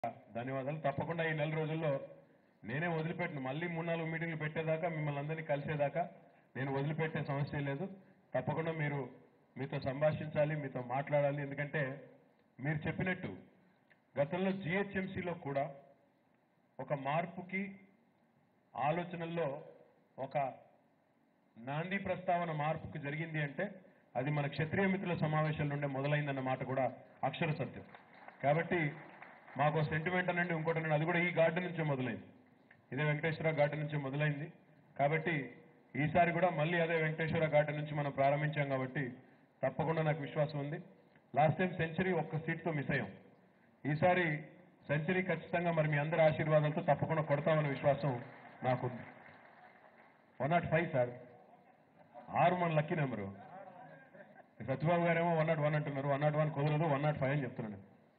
ధన్యవాదాలు తప్పకుండా ఈ నెల రోజుల్లో నేనే వదిలిపెట్టను మళ్ళీ మూడు నాలుగు మీటింగ్లు పెట్టేదాకా మిమ్మల్ని అందరినీ కలిసేదాకా నేను వదిలిపెట్టే సమస్య లేదు తప్పకుండా మీరు మీతో సంభాషించాలి మీతో మాట్లాడాలి ఎందుకంటే మీరు చెప్పినట్టు గతంలో జిహెచ్ఎంసీలో కూడా ఒక మార్పుకి ఆలోచనల్లో ఒక నాంది ప్రస్తావన మార్పుకు జరిగింది అంటే అది మన క్షత్రియ మిత్రుల సమావేశం నుండే మొదలైందన్న మాట కూడా అక్షర సత్యం కాబట్టి మాకు సెంటిమెంట్ అనండి ఇంకోటి అనండి అది కూడా ఈ గార్డెన్ నుంచే మొదలైంది ఇదే వెంకటేశ్వర గార్డెన్ నుంచే మొదలైంది కాబట్టి ఈసారి కూడా మళ్ళీ అదే వెంకటేశ్వర గార్డెన్ నుంచి మనం ప్రారంభించాం కాబట్టి తప్పకుండా నాకు విశ్వాసం ఉంది లాస్ట్ టైం సెంచరీ ఒక్క సీట్తో మిస్ అయ్యాం ఈసారి సెంచరీ ఖచ్చితంగా మరి మీ అందరి ఆశీర్వాదాలతో తప్పకుండా కొడతామన్న విశ్వాసం నాకుంది వన్ నాట్ ఫైవ్ సార్ ఆరు మన లక్కీ నెంబరు సత్యబాబు గారేమో వన్ నాట్ వన్ అంటున్నారు వన్ నాట్ వన్ కుదరదు వన్ నాట్ ఫైవ్ అని చెప్తున్నాను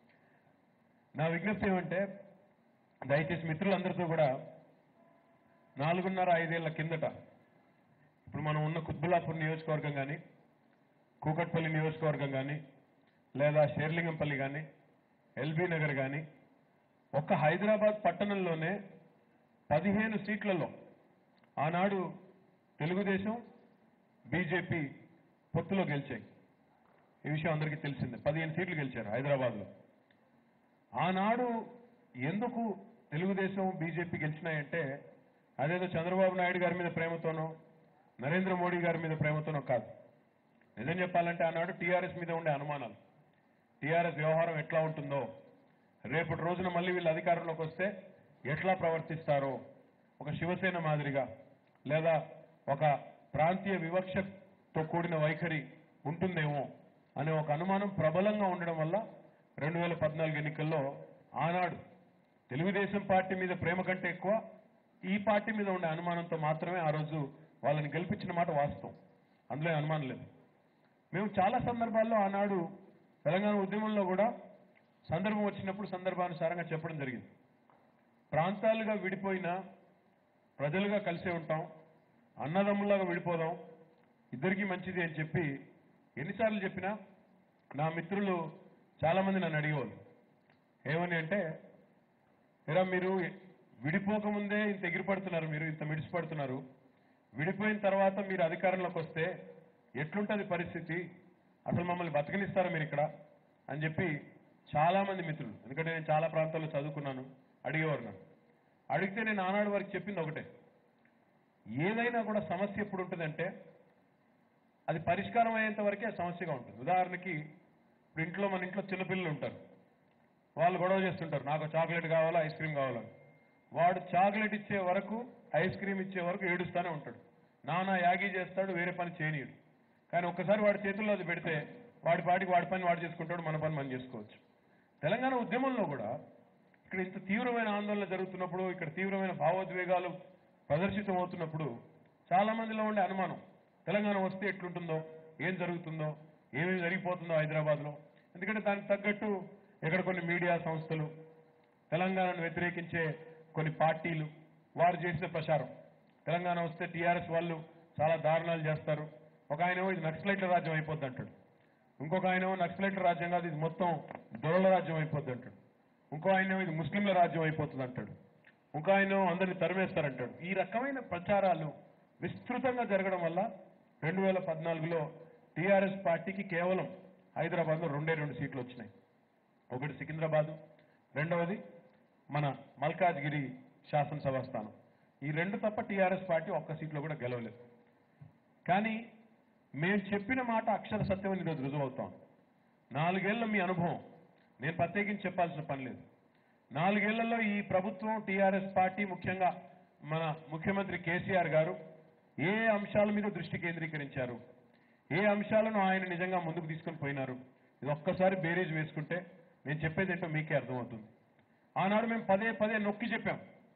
నా విజ్ఞప్తి ఏమంటే దయచేసి మిత్రులందరితో కూడా నాలుగున్నర ఐదేళ్ల కిందట ఇప్పుడు మనం ఉన్న కుత్బులాపూర్ నియోజకవర్గం కానీ కూకట్పల్లి నియోజకవర్గం కానీ లేదా షేర్లింగంపల్లి కానీ ఎల్బీ నగర్ కానీ ఒక్క హైదరాబాద్ పట్టణంలోనే పదిహేను సీట్లలో ఆనాడు తెలుగుదేశం బీజేపీ పొత్తులో గెలిచాయి ఈ విషయం అందరికీ తెలిసిందే పదిహేను సీట్లు గెలిచారు హైదరాబాద్లో ఆనాడు ఎందుకు తెలుగుదేశం బీజేపీ గెలిచినాయంటే అదేదో చంద్రబాబు నాయుడు గారి మీద ప్రేమతోనో నరేంద్ర మోడీ గారి మీద ప్రేమతోనో కాదు నిజం చెప్పాలంటే ఆనాడు టీఆర్ఎస్ మీద ఉండే అనుమానాలు టీఆర్ఎస్ వ్యవహారం ఎట్లా ఉంటుందో రేపటి రోజున మళ్ళీ వీళ్ళు అధికారంలోకి వస్తే ఎట్లా ప్రవర్తిస్తారో ఒక శివసేన మాదిరిగా లేదా ఒక ప్రాంతీయ వివక్షతో కూడిన వైఖరి ఉంటుందేమో అనే ఒక అనుమానం ప్రబలంగా ఉండడం వల్ల రెండు వేల పద్నాలుగు ఎన్నికల్లో ఆనాడు తెలుగుదేశం పార్టీ మీద ప్రేమ కంటే ఎక్కువ ఈ పార్టీ మీద ఉండే అనుమానంతో మాత్రమే ఆ రోజు వాళ్ళని గెలిపించిన మాట వాస్తవం అందులో ఏం అనుమానం లేదు మేము చాలా సందర్భాల్లో ఆనాడు తెలంగాణ ఉద్యమంలో కూడా సందర్భం వచ్చినప్పుడు సందర్భానుసారంగా చెప్పడం జరిగింది ప్రాంతాలుగా విడిపోయినా ప్రజలుగా కలిసే ఉంటాం అన్నదమ్ములాగా విడిపోదాం ఇద్దరికీ మంచిది అని చెప్పి ఎన్నిసార్లు చెప్పినా నా మిత్రులు చాలామంది నన్ను అడిగేవాళ్ళు ఏమని అంటే ఎరా మీరు విడిపోకముందే ఇంత ఎగిరిపడుతున్నారు మీరు ఇంత మిడిసిపడుతున్నారు విడిపోయిన తర్వాత మీరు అధికారంలోకి వస్తే ఎట్లుంటది పరిస్థితి అసలు మమ్మల్ని బతకనిస్తారా మీరు ఇక్కడ అని చెప్పి చాలా మంది మిత్రులు ఎందుకంటే నేను చాలా ప్రాంతాల్లో చదువుకున్నాను అడిగేవారు నన్ను అడిగితే నేను ఆనాడు వారికి చెప్పింది ఒకటే ఏదైనా కూడా సమస్య ఎప్పుడు ఉంటుందంటే అది పరిష్కారం అయ్యేంత వరకే సమస్యగా ఉంటుంది ఉదాహరణకి ఇప్పుడు ఇంట్లో మన ఇంట్లో చిన్నపిల్లలు ఉంటారు వాళ్ళు గొడవ చేస్తుంటారు నాకు చాక్లెట్ కావాలా ఐస్ క్రీమ్ కావాలని వాడు చాక్లెట్ ఇచ్చే వరకు ఐస్ క్రీమ్ ఇచ్చే వరకు ఏడుస్తూనే ఉంటాడు నానా యాగి చేస్తాడు వేరే పని చేయనీయడు కానీ ఒక్కసారి వాడి చేతుల్లో అది పెడితే వాడి పాటికి వాడి పని వాడు చేసుకుంటాడు మన పని మనం చేసుకోవచ్చు తెలంగాణ ఉద్యమంలో కూడా ఇక్కడ ఇంత తీవ్రమైన ఆందోళన జరుగుతున్నప్పుడు ఇక్కడ తీవ్రమైన భావోద్వేగాలు ప్రదర్శితం అవుతున్నప్పుడు చాలా మందిలో ఉండే అనుమానం తెలంగాణ వస్తే ఎట్లుంటుందో ఏం జరుగుతుందో ఏమేమి జరిగిపోతుందో హైదరాబాద్లో ఎందుకంటే దానికి తగ్గట్టు ఇక్కడ కొన్ని మీడియా సంస్థలు తెలంగాణను వ్యతిరేకించే కొన్ని పార్టీలు వారు చేసిన ప్రచారం తెలంగాణ వస్తే టీఆర్ఎస్ వాళ్ళు చాలా దారుణాలు చేస్తారు ఒక ఆయనేమో ఇది నక్సలైట్ల రాజ్యం అయిపోద్ది అంటాడు ఇంకొక ఆయనేమో నక్సలైట్ల రాజ్యం కాదు ఇది మొత్తం దొరల రాజ్యం అయిపోద్ది అంటాడు ఇంకో ఆయనేమో ఇది ముస్లింల రాజ్యం అయిపోతుంది అంటాడు ఇంకో ఆయన అందరిని తరిమేస్తారంటాడు ఈ రకమైన ప్రచారాలు విస్తృతంగా జరగడం వల్ల రెండు వేల పద్నాలుగులో టీఆర్ఎస్ పార్టీకి కేవలం హైదరాబాద్లో రెండే రెండు సీట్లు వచ్చినాయి ఒకటి సికింద్రాబాదు రెండవది మన మల్కాజ్గిరి శాసనసభ స్థానం ఈ రెండు తప్ప టీఆర్ఎస్ పార్టీ ఒక్క సీట్లో కూడా గెలవలేదు కానీ మేము చెప్పిన మాట అక్షర సత్యం అని ఈరోజు రుజువవుతాం నాలుగేళ్ల మీ అనుభవం నేను ప్రత్యేకించి చెప్పాల్సిన పని లేదు నాలుగేళ్లలో ఈ ప్రభుత్వం టీఆర్ఎస్ పార్టీ ముఖ్యంగా మన ముఖ్యమంత్రి కేసీఆర్ గారు ఏ అంశాల మీద దృష్టి కేంద్రీకరించారు ఏ అంశాలను ఆయన నిజంగా ముందుకు తీసుకొని పోయినారు ఇది ఒక్కసారి బేరీజ్ వేసుకుంటే నేను చెప్పేది ఏంటో మీకే అర్థమవుతుంది ఆనాడు మేము పదే పదే నొక్కి చెప్పాం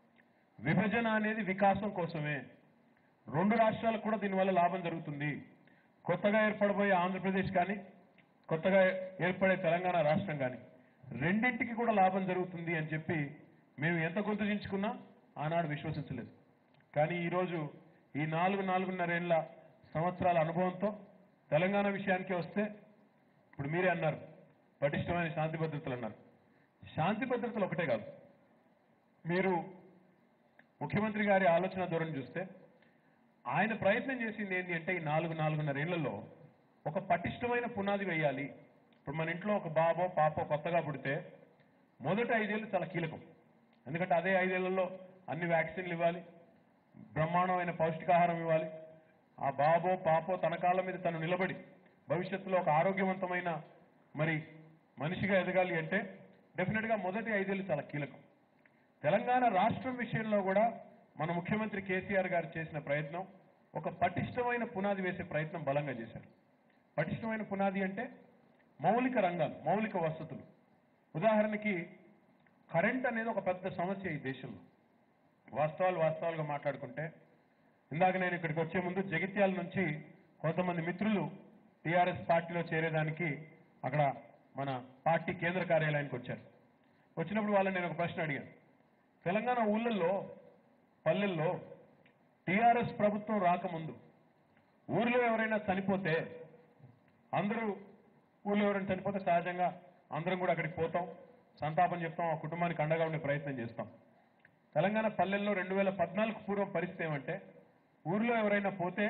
విభజన అనేది వికాసం కోసమే రెండు రాష్ట్రాలకు కూడా దీనివల్ల లాభం జరుగుతుంది కొత్తగా ఏర్పడబోయే ఆంధ్రప్రదేశ్ కానీ కొత్తగా ఏర్పడే తెలంగాణ రాష్ట్రం కానీ రెండింటికి కూడా లాభం జరుగుతుంది అని చెప్పి మేము ఎంత గుర్తుంచుకున్నా ఆనాడు విశ్వసించలేదు కానీ ఈరోజు ఈ నాలుగు నాలుగున్నరేళ్ల సంవత్సరాల అనుభవంతో తెలంగాణ విషయానికి వస్తే ఇప్పుడు మీరే అన్నారు పటిష్టమైన శాంతి భద్రతలు అన్నారు శాంతి భద్రతలు ఒకటే కాదు మీరు ముఖ్యమంత్రి గారి ఆలోచన ధోరణి చూస్తే ఆయన ప్రయత్నం చేసింది ఏంటి అంటే ఈ నాలుగు నాలుగున్నర ఏళ్లలో ఒక పటిష్టమైన పునాది వేయాలి ఇప్పుడు మన ఇంట్లో ఒక బాబో పాపో కొత్తగా పుడితే మొదటి ఐదేళ్ళు చాలా కీలకం ఎందుకంటే అదే ఐదేళ్లలో అన్ని వ్యాక్సిన్లు ఇవ్వాలి బ్రహ్మాండమైన పౌష్టికాహారం ఇవ్వాలి ఆ బాబో పాపో తన కాళ్ళ మీద తను నిలబడి భవిష్యత్తులో ఒక ఆరోగ్యవంతమైన మరి మనిషిగా ఎదగాలి అంటే డెఫినెట్గా మొదటి ఐదేళ్ళు చాలా కీలకం తెలంగాణ రాష్ట్రం విషయంలో కూడా మన ముఖ్యమంత్రి కేసీఆర్ గారు చేసిన ప్రయత్నం ఒక పటిష్టమైన పునాది వేసే ప్రయత్నం బలంగా చేశారు పటిష్టమైన పునాది అంటే మౌలిక రంగాలు మౌలిక వసతులు ఉదాహరణకి కరెంట్ అనేది ఒక పెద్ద సమస్య ఈ దేశంలో వాస్తవాలు వాస్తవాలుగా మాట్లాడుకుంటే ఇందాక నేను ఇక్కడికి వచ్చే ముందు జగిత్యాల నుంచి కొంతమంది మిత్రులు టీఆర్ఎస్ పార్టీలో చేరేదానికి అక్కడ మన పార్టీ కేంద్ర కార్యాలయానికి వచ్చారు వచ్చినప్పుడు వాళ్ళని నేను ఒక ప్రశ్న అడిగాను తెలంగాణ ఊళ్ళల్లో పల్లెల్లో టీఆర్ఎస్ ప్రభుత్వం రాకముందు ఊర్లో ఎవరైనా చనిపోతే అందరూ ఊళ్ళో ఎవరైనా చనిపోతే సహజంగా అందరం కూడా అక్కడికి పోతాం సంతాపం చెప్తాం ఆ కుటుంబానికి అండగా ఉండే ప్రయత్నం చేస్తాం తెలంగాణ పల్లెల్లో రెండు వేల పద్నాలుగు పూర్వం పరిస్థితి ఏమంటే ఊర్లో ఎవరైనా పోతే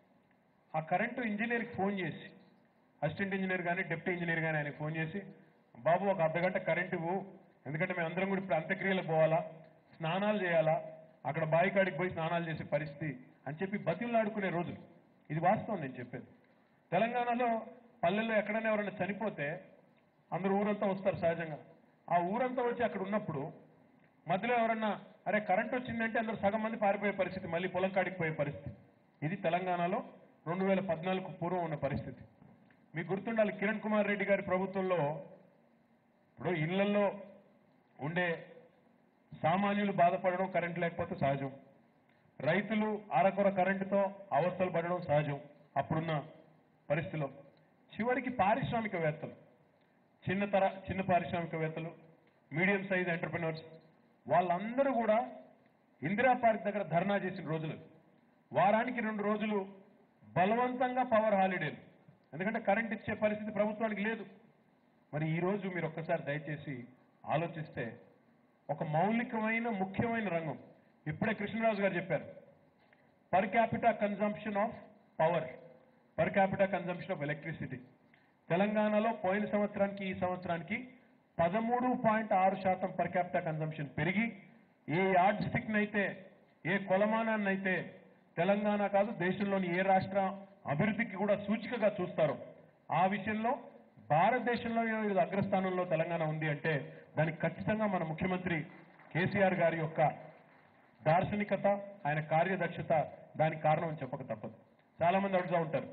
ఆ కరెంటు ఇంజనీర్కి ఫోన్ చేసి అసిస్టెంట్ ఇంజనీర్ కానీ డిప్యూటీ ఇంజనీర్ కానీ ఆయనకి ఫోన్ చేసి బాబు ఒక అర్ధగంట కరెంట్ ఇవ్వు ఎందుకంటే మేము అందరం కూడా ఇప్పుడు అంత్యక్రియలకు పోవాలా స్నానాలు చేయాలా అక్కడ బావి కాడికి పోయి స్నానాలు చేసే పరిస్థితి అని చెప్పి బతిలాడుకునే రోజులు ఇది వాస్తవం నేను చెప్పేది తెలంగాణలో పల్లెల్లో ఎక్కడైనా ఎవరైనా చనిపోతే అందరూ ఊరంతా వస్తారు సహజంగా ఆ ఊరంతా వచ్చి అక్కడ ఉన్నప్పుడు మధ్యలో ఎవరన్నా అరే కరెంట్ వచ్చిందంటే అందరూ సగం మంది పారిపోయే పరిస్థితి మళ్ళీ పొలం కాడికి పోయే పరిస్థితి ఇది తెలంగాణలో రెండు వేల పద్నాలుగు పూర్వం ఉన్న పరిస్థితి మీకు గుర్తుండాలి కిరణ్ కుమార్ రెడ్డి గారి ప్రభుత్వంలో ఇప్పుడు ఇళ్లలో ఉండే సామాన్యులు బాధపడడం కరెంట్ లేకపోతే సహజం రైతులు అరకొర కరెంటుతో అవస్థలు పడడం సహజం అప్పుడున్న పరిస్థితిలో చివరికి పారిశ్రామికవేత్తలు చిన్న తర చిన్న పారిశ్రామికవేత్తలు మీడియం సైజ్ ఎంటర్ప్రినర్స్ వాళ్ళందరూ కూడా ఇందిరా పార్క్ దగ్గర ధర్నా చేసిన రోజులు వారానికి రెండు రోజులు బలవంతంగా పవర్ హాలిడేలు ఎందుకంటే కరెంట్ ఇచ్చే పరిస్థితి ప్రభుత్వానికి లేదు మరి ఈ రోజు మీరు ఒక్కసారి దయచేసి ఆలోచిస్తే ఒక మౌలికమైన ముఖ్యమైన రంగం ఇప్పుడే కృష్ణరాజు గారు చెప్పారు per capita consumption of power per capita consumption of electricity తెలంగాణలో పోయిన సంవత్సరానికి ఈ సంవత్సరానికి పదమూడు పాయింట్ ఆరు శాతం పర్ క్యాపిటా కన్జంప్షన్ పెరిగి ఏ యార్డ్ స్టిక్ నైతే ఏ కొలమానాన్నైతే తెలంగాణ కాదు దేశంలోని ఏ రాష్ట్ర అభివృద్ధికి కూడా సూచికగా చూస్తారో ఆ విషయంలో భారతదేశంలో ఈరోజు అగ్రస్థానంలో తెలంగాణ ఉంది అంటే దానికి ఖచ్చితంగా మన ముఖ్యమంత్రి కేసీఆర్ గారి యొక్క దార్శనికత ఆయన కార్యదక్షత దానికి కారణం అని చెప్పక తప్పదు చాలా మంది అడుగుతూ ఉంటారు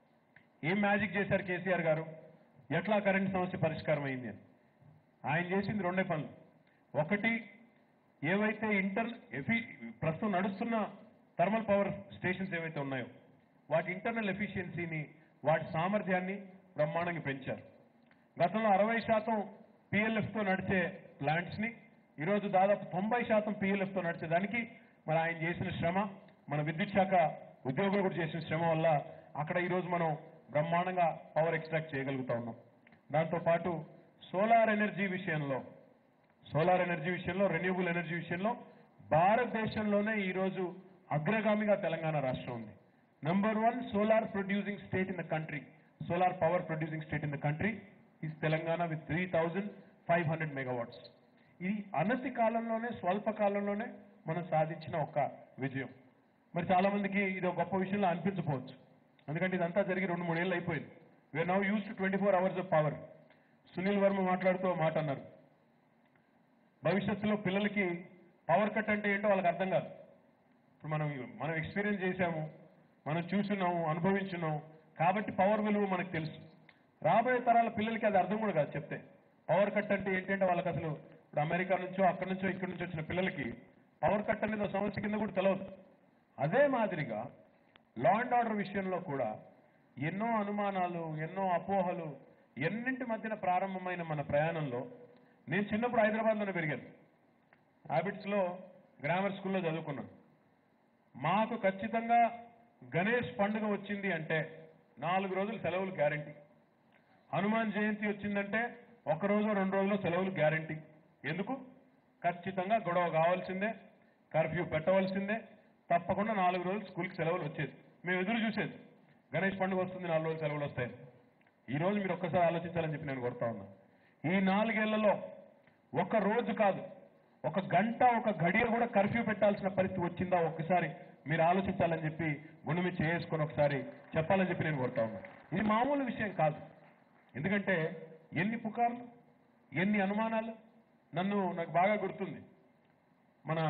ఏం మ్యాజిక్ చేశారు కేసీఆర్ గారు ఎట్లా కరెంట్ సమస్య పరిష్కారం అయింది అని ఆయన చేసింది రెండే పనులు ఒకటి ఏవైతే ఇంటర్ ఎఫి ప్రస్తుతం నడుస్తున్న థర్మల్ పవర్ స్టేషన్స్ ఏవైతే ఉన్నాయో వాటి ఇంటర్నల్ ఎఫిషియన్సీని వాటి సామర్థ్యాన్ని బ్రహ్మాండంగా పెంచారు గతంలో అరవై శాతం PLF తో నడిచే ప్లాంట్స్ ని ఈరోజు దాదాపు తొంభై శాతం PLF తో నడిచేదానికి మరి ఆయన చేసిన శ్రమ మన విద్యుత్ శాఖ ఉద్యోగులు కూడా చేసిన శ్రమ వల్ల అక్కడ ఈరోజు మనం బ్రహ్మాండంగా పవర్ ఎక్స్ట్రాక్ట్ చేయగలుగుతా ఉన్నాం దాంతో పాటు సోలార్ ఎనర్జీ విషయంలో సోలార్ ఎనర్జీ విషయంలో రెన్యూబుల్ ఎనర్జీ విషయంలో భారతదేశంలోనే ఈరోజు అగ్రగామిగా తెలంగాణ రాష్ట్రం ఉంది number one solar producing state in the country solar power producing state in the country is Telangana with three thousand five hundred megawatts ఇది అనతి కాలంలోనే స్వల్ప కాలంలోనే మనం సాధించిన ఒక విజయం మరి చాలా మందికి ఇది ఒక గొప్ప విషయంలో అనిపించకపోవచ్చు ఎందుకంటే ఇదంతా జరిగి రెండు మూడేళ్ళు అయిపోయింది we are now used to twenty four hours of power Sunil Varma మాట్లాడుతూ ఒక మాట అన్నారు భవిష్యత్తులో పిల్లలకి పవర్ కట్ అంటే ఏంటో వాళ్ళకి అర్థం కాదు ఇప్పుడు మనం మనం ఎక్స్పీరియన్స్ చేశాము మనం చూస్తున్నాము అనుభవించున్నాము కాబట్టి పవర్ విలువ మనకు తెలుసు రాబోయే తరాల పిల్లలకి అది అర్థం కూడా కాదు చెప్తే పవర్ కట్ అంటే ఏంటంటే వాళ్ళకి అసలు ఇప్పుడు అమెరికా నుంచో అక్కడి నుంచో ఇక్కడి నుంచి వచ్చిన పిల్లలకి పవర్ కట్ అనేది ఒక సమస్య కింద కూడా తెలియదు అదే మాదిరిగా లా అండ్ ఆర్డర్ విషయంలో కూడా ఎన్నో అనుమానాలు ఎన్నో అపోహలు ఎన్నింటి మధ్యన ప్రారంభమైన మన ప్రయాణంలో నేను చిన్నప్పుడు హైదరాబాద్లోనే పెరిగాను హ్యాబిట్స్లో గ్రామర్ స్కూల్లో చదువుకున్నాను మాకు ఖచ్చితంగా గణేష్ పండుగ వచ్చింది అంటే నాలుగు రోజులు సెలవులు గ్యారంటీ హనుమాన్ జయంతి వచ్చిందంటే ఒక రోజు రెండు రోజులు సెలవులు గ్యారంటీ ఎందుకు ఖచ్చితంగా గొడవ కావాల్సిందే కర్ఫ్యూ పెట్టవలసిందే తప్పకుండా నాలుగు రోజులు స్కూల్కి సెలవులు వచ్చేది మేము ఎదురు చూసేది గణేష్ పండుగ వస్తుంది నాలుగు రోజులు సెలవులు వస్తాయి ఈ రోజు మీరు ఒక్కసారి ఆలోచించాలని చెప్పి నేను కోరుతా ఉన్నా ఈ నాలుగేళ్లలో ఒక రోజు కాదు ఒక గంట ఒక గడియ కూడా కర్ఫ్యూ పెట్టాల్సిన పరిస్థితి వచ్చిందా ఒక్కసారి మీరు ఆలోచించాలని చెప్పి గుండె మీద చేసుకొని ఒకసారి చెప్పాలని చెప్పి నేను కోరుతా ఉన్నా ఇది మామూలు విషయం కాదు ఎందుకంటే ఎన్ని పుకార్లు ఎన్ని అనుమానాలు నన్ను నాకు బాగా గుర్తుంది మన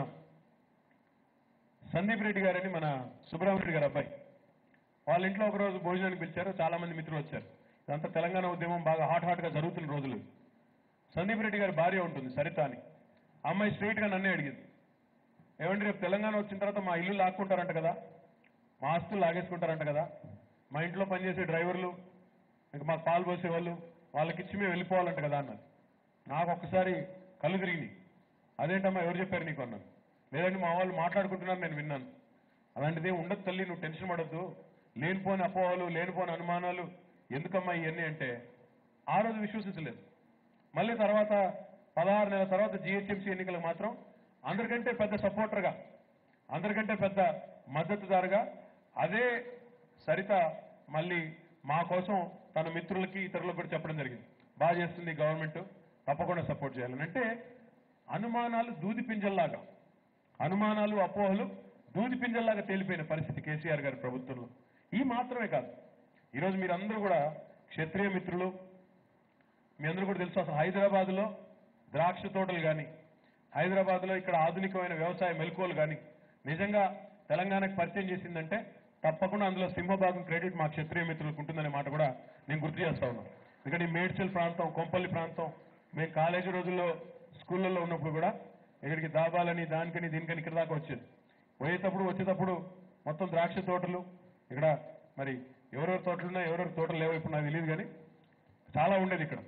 సందీప్ రెడ్డి గారని మన సుబ్రహ్మణ్య గారి అబ్బాయి వాళ్ళ ఇంట్లో ఒక రోజు భోజనానికి పిలిచారు చాలా మంది మిత్రులు వచ్చారు ఇదంతా తెలంగాణ ఉద్యమం బాగా హాట్ హాట్ గా జరుగుతున్న రోజులు సందీప్ రెడ్డి గారి భార్య ఉంటుంది సరిత అని ఆ అమ్మాయి స్ట్రైట్ గా నన్నే అడిగింది ఏమండి రేపు తెలంగాణ వచ్చిన తర్వాత మా ఇల్లు లాక్కుంటారంట కదా మా ఆస్తులు లాగేసుకుంటారంట కదా మా ఇంట్లో పనిచేసే డ్రైవర్లు ఇంకా మాకు పాలు పోసే వాళ్ళు వాళ్ళకి ఇచ్చి మేము వెళ్ళిపోవాలంట కదా అన్నది నాకు ఒక్కసారి కళ్ళు తిరిగినాయి అదేంటమ్మా ఎవరు చెప్పారు నీకు అన్నాను లేదంటే మా వాళ్ళు మాట్లాడుకుంటున్నారు నేను విన్నాను అలాంటిది ఉండదు తల్లి నువ్వు టెన్షన్ పడద్దు లేనిపోని అపోహలు లేనిపోని అనుమానాలు ఎందుకమ్మా ఇవన్నీ అంటే ఆ రోజు విశ్వసించలేదు మళ్ళీ తర్వాత పదహారు నెలల తర్వాత జిహెచ్ఎంసీ ఎన్నికలకు మాత్రం అందరికంటే పెద్ద సపోర్టర్గా అందరికంటే పెద్ద మద్దతుదారుగా అదే సరిత మళ్ళీ మా కోసం తన మిత్రులకి ఇతరులకు కూడా చెప్పడం జరిగింది బాగా చేస్తుంది గవర్నమెంట్ తప్పకుండా సపోర్ట్ చేయాలని అంటే అనుమానాలు దూది పింజల్లాగా అనుమానాలు అపోహలు దూది పింజల్లాగా తేలిపోయిన పరిస్థితి కేసీఆర్ గారి ప్రభుత్వంలో ఈ మాత్రమే కాదు ఈరోజు మీరందరూ కూడా క్షత్రియ మిత్రులు మీ అందరూ కూడా తెలుసు అసలు హైదరాబాద్ లో ద్రాక్ష తోటలు కానీ హైదరాబాద్ లో ఇక్కడ ఆధునికమైన వ్యవసాయ మెలకువలు కానీ నిజంగా తెలంగాణకు పరిచయం చేసిందంటే తప్పకుండా అందులో సింహభాగం క్రెడిట్ మా క్షత్రియ మిత్రులకు ఉంటుందనే మాట కూడా నేను గుర్తు చేస్తా ఉన్నాను ఎందుకంటే ఈ మేడ్చల్ ప్రాంతం కొంపల్లి ప్రాంతం మేము కాలేజీ రోజుల్లో స్కూళ్ళల్లో ఉన్నప్పుడు కూడా ఇక్కడికి దాబాలని దానికని దీనికని ఇక్కడ దాకా వచ్చేది పోయేటప్పుడు వచ్చేటప్పుడు మొత్తం ద్రాక్ష తోటలు ఇక్కడ మరి ఎవరెవరి తోటలున్నా ఎవరెవరి తోటలు లేవో ఇప్పుడు నాకు తెలియదు కానీ చాలా ఉండేది ఇక్కడ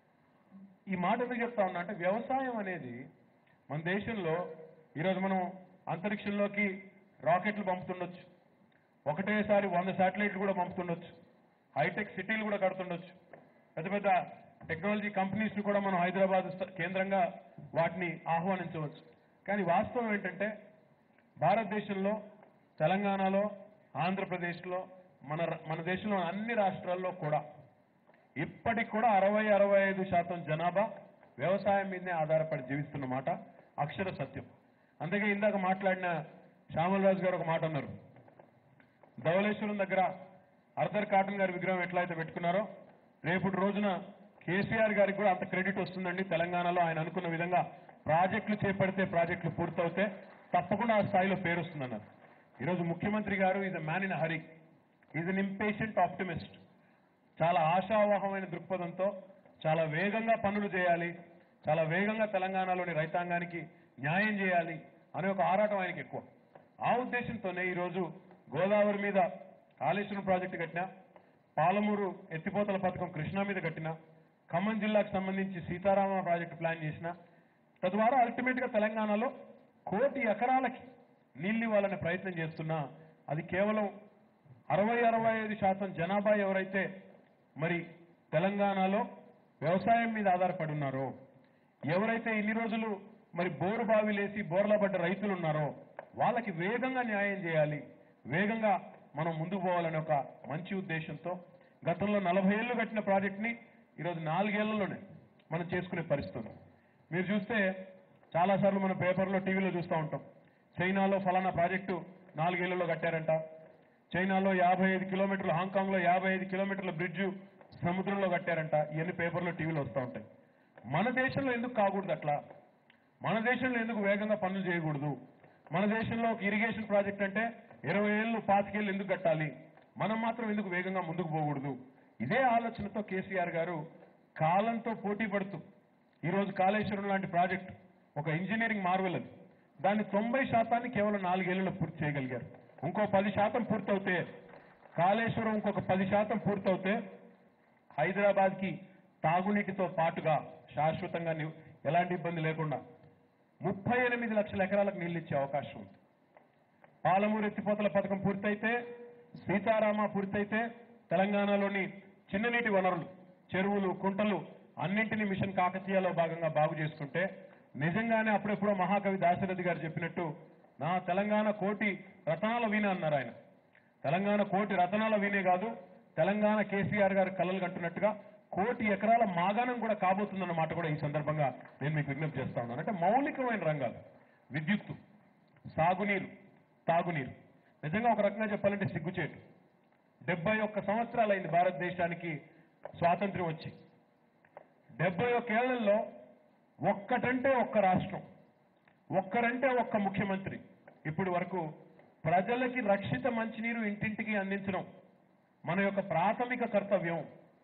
ఈ మాట ఎందుకు చెప్తా ఉన్నా అంటే వ్యవసాయం అనేది మన దేశంలో ఈరోజు మనం అంతరిక్షంలోకి రాకెట్లు పంపుతుండొచ్చు ఒకటేసారి వంద శాటిలైట్లు కూడా పంపుతుండొచ్చు హైటెక్ సిటీలు కూడా కడుతుండొచ్చు పెద్ద పెద్ద టెక్నాలజీ కంపెనీస్ ని కూడా మనం హైదరాబాద్ స్థ- కేంద్రంగా వాటిని ఆహ్వానించవచ్చు కానీ వాస్తవం ఏంటంటే భారతదేశంలో తెలంగాణలో ఆంధ్రప్రదేశ్లో మన ర- మన దేశంలో అన్ని రాష్ట్రాల్లో కూడా ఇప్పటికి కూడా అరవై అరవై ఐదు శాతం జనాభా వ్యవసాయం మీదనే ఆధారపడి జీవిస్తున్న మాట అక్షర సత్యం అందుకే ఇందాక మాట్లాడిన శ్యామలరాజు గారు ఒక మాట అన్నారు ధవళేశ్వరం దగ్గర అర్ధర్ కాటన్ గారి విగ్రహం ఎట్లా అయితే పెట్టుకున్నారో రేపటి రోజున కేసీఆర్ గారికి కూడా అంత క్రెడిట్ వస్తుందండి తెలంగాణలో ఆయన అనుకున్న విధంగా ప్రాజెక్టులు చేపడితే ప్రాజెక్టులు పూర్తవుతే తప్పకుండా ఆ స్థాయిలో పేరు వస్తుందన్నారు ఈరోజు ముఖ్యమంత్రి గారు is a man in hurry is an impatient optimist చాలా ఆశావాహమైన దృక్పథంతో చాలా వేగంగా పనులు చేయాలి చాలా వేగంగా తెలంగాణలోని రైతాంగానికి న్యాయం చేయాలి అనే ఒక ఆరాటం ఆయనకి ఎక్కువ ఆ ఉద్దేశంతోనే ఈరోజు గోదావరి మీద కాళేశ్వరం ప్రాజెక్టు కట్టినా పాలమూరు ఎత్తిపోతల పథకం కృష్ణా మీద కట్టినా ఖమ్మం జిల్లాకు సంబంధించి సీతారామ ప్రాజెక్టు ప్లాన్ చేసిన తద్వారా అల్టిమేట్ గా తెలంగాణలో కోటి ఎకరాలకి నీళ్లు ఇవ్వాలనే ప్రయత్నం చేస్తున్నా అది కేవలం అరవై అరవై ఐదు శాతం జనాభా ఎవరైతే మరి తెలంగాణలో వ్యవసాయం మీద ఆధారపడి ఉన్నారో ఎవరైతే ఇన్ని రోజులు మరి బోరు బావిలేసి బోర్ల పడ్డ రైతులు ఉన్నారో వాళ్ళకి వేగంగా న్యాయం చేయాలి వేగంగా మనం ముందుకు పోవాలనే ఒక మంచి ఉద్దేశంతో గతంలో నలభై ఏళ్ళు కట్టిన ప్రాజెక్ట్ని ఈరోజు నాలుగేళ్లలోనే మనం చేసుకునే పరిస్థితి ఉంది. మీరు చూస్తే చాలాసార్లు మనం పేపర్లో టీవీలో చూస్తూ ఉంటాం చైనాలో ఫలానా ప్రాజెక్టు నాలుగేళ్లలో కట్టారంట చైనాలో యాభై ఐదు కిలోమీటర్లు హాంకాంగ్ లో యాభై ఐదు కిలోమీటర్ల బ్రిడ్జ్ సముద్రంలో కట్టారంట ఇవన్నీ పేపర్లో టీవీలో వస్తూ ఉంటాయి మన దేశంలో ఎందుకు కాకూడదు అట్లా మన దేశంలో ఎందుకు వేగంగా పనులు చేయకూడదు మన దేశంలో ఒక ఇరిగేషన్ ప్రాజెక్ట్ అంటే ఇరవై ఏళ్ళు పాతికేళ్ళు ఎందుకు కట్టాలి మనం మాత్రం ఎందుకు వేగంగా ముందుకు పోకూడదు ఇదే ఆలోచనతో కేసీఆర్ గారు కాలంతో పోటీ పడుతూ ఈరోజు కాళేశ్వరం లాంటి ప్రాజెక్ట్ ఒక ఇంజనీరింగ్ మార్వెల్ అది దాన్ని తొంభై శాతాన్ని కేవలం నాలుగేళ్లలో పూర్తి చేయగలిగారు ఇంకో పది శాతం పూర్తవుతే కాళేశ్వరం ఇంకొక పది శాతం పూర్తవుతే హైదరాబాద్ కి తాగునీటితో పాటుగా శాశ్వతంగా ని- ఎలాంటి ఇబ్బంది లేకుండా ముప్పై ఎనిమిది లక్షల ఎకరాలకు నీళ్లు ఇచ్చే అవకాశం ఉంది పాలమూరు ఎత్తిపోతల పథకం పూర్తయితే సీతారామ పూర్తయితే తెలంగాణలోని చిన్ననీటి వనరులు చెరువులు కుంటలు అన్నింటినీ మిషన్ కాకతీయలో భాగంగా బాగు చేసుకుంటే నిజంగానే అప్పుడెప్పుడో మహాకవి దాశరథి గారు చెప్పినట్టు నా తెలంగాణ కోటి రతనాల వీణ అన్నారు ఆయన తెలంగాణ కోటి రతనాల వీణే కాదు తెలంగాణ కేసీఆర్ గారు కలలు కంటున్నట్టుగా కోటి ఎకరాల మాగాణం కూడా కాబోతుందన్న మాట కూడా ఈ సందర్భంగా నేను మీకు విజ్ఞప్తి చేస్తా ఉన్నాను అంటే మౌలికమైన రంగాలు విద్యుత్తు సాగునీరు తాగునీరు నిజంగా ఒక రకంగా చెప్పాలంటే సిగ్గుచేటు డెబ్బై ఒక్క సంవత్సరాలైంది భారతదేశానికి స్వాతంత్ర్యం వచ్చి డెబ్బై ఒక్క ఏళ్లలో ఒక్కటంటే ఒక్క రాష్ట్రం ఒక్కరంటే ఒక్క ముఖ్యమంత్రి ఇప్పటి వరకు ప్రజలకి రక్షిత మంచినీరు ఇంటింటికి అందించడం మన యొక్క ప్రాథమిక కర్తవ్యం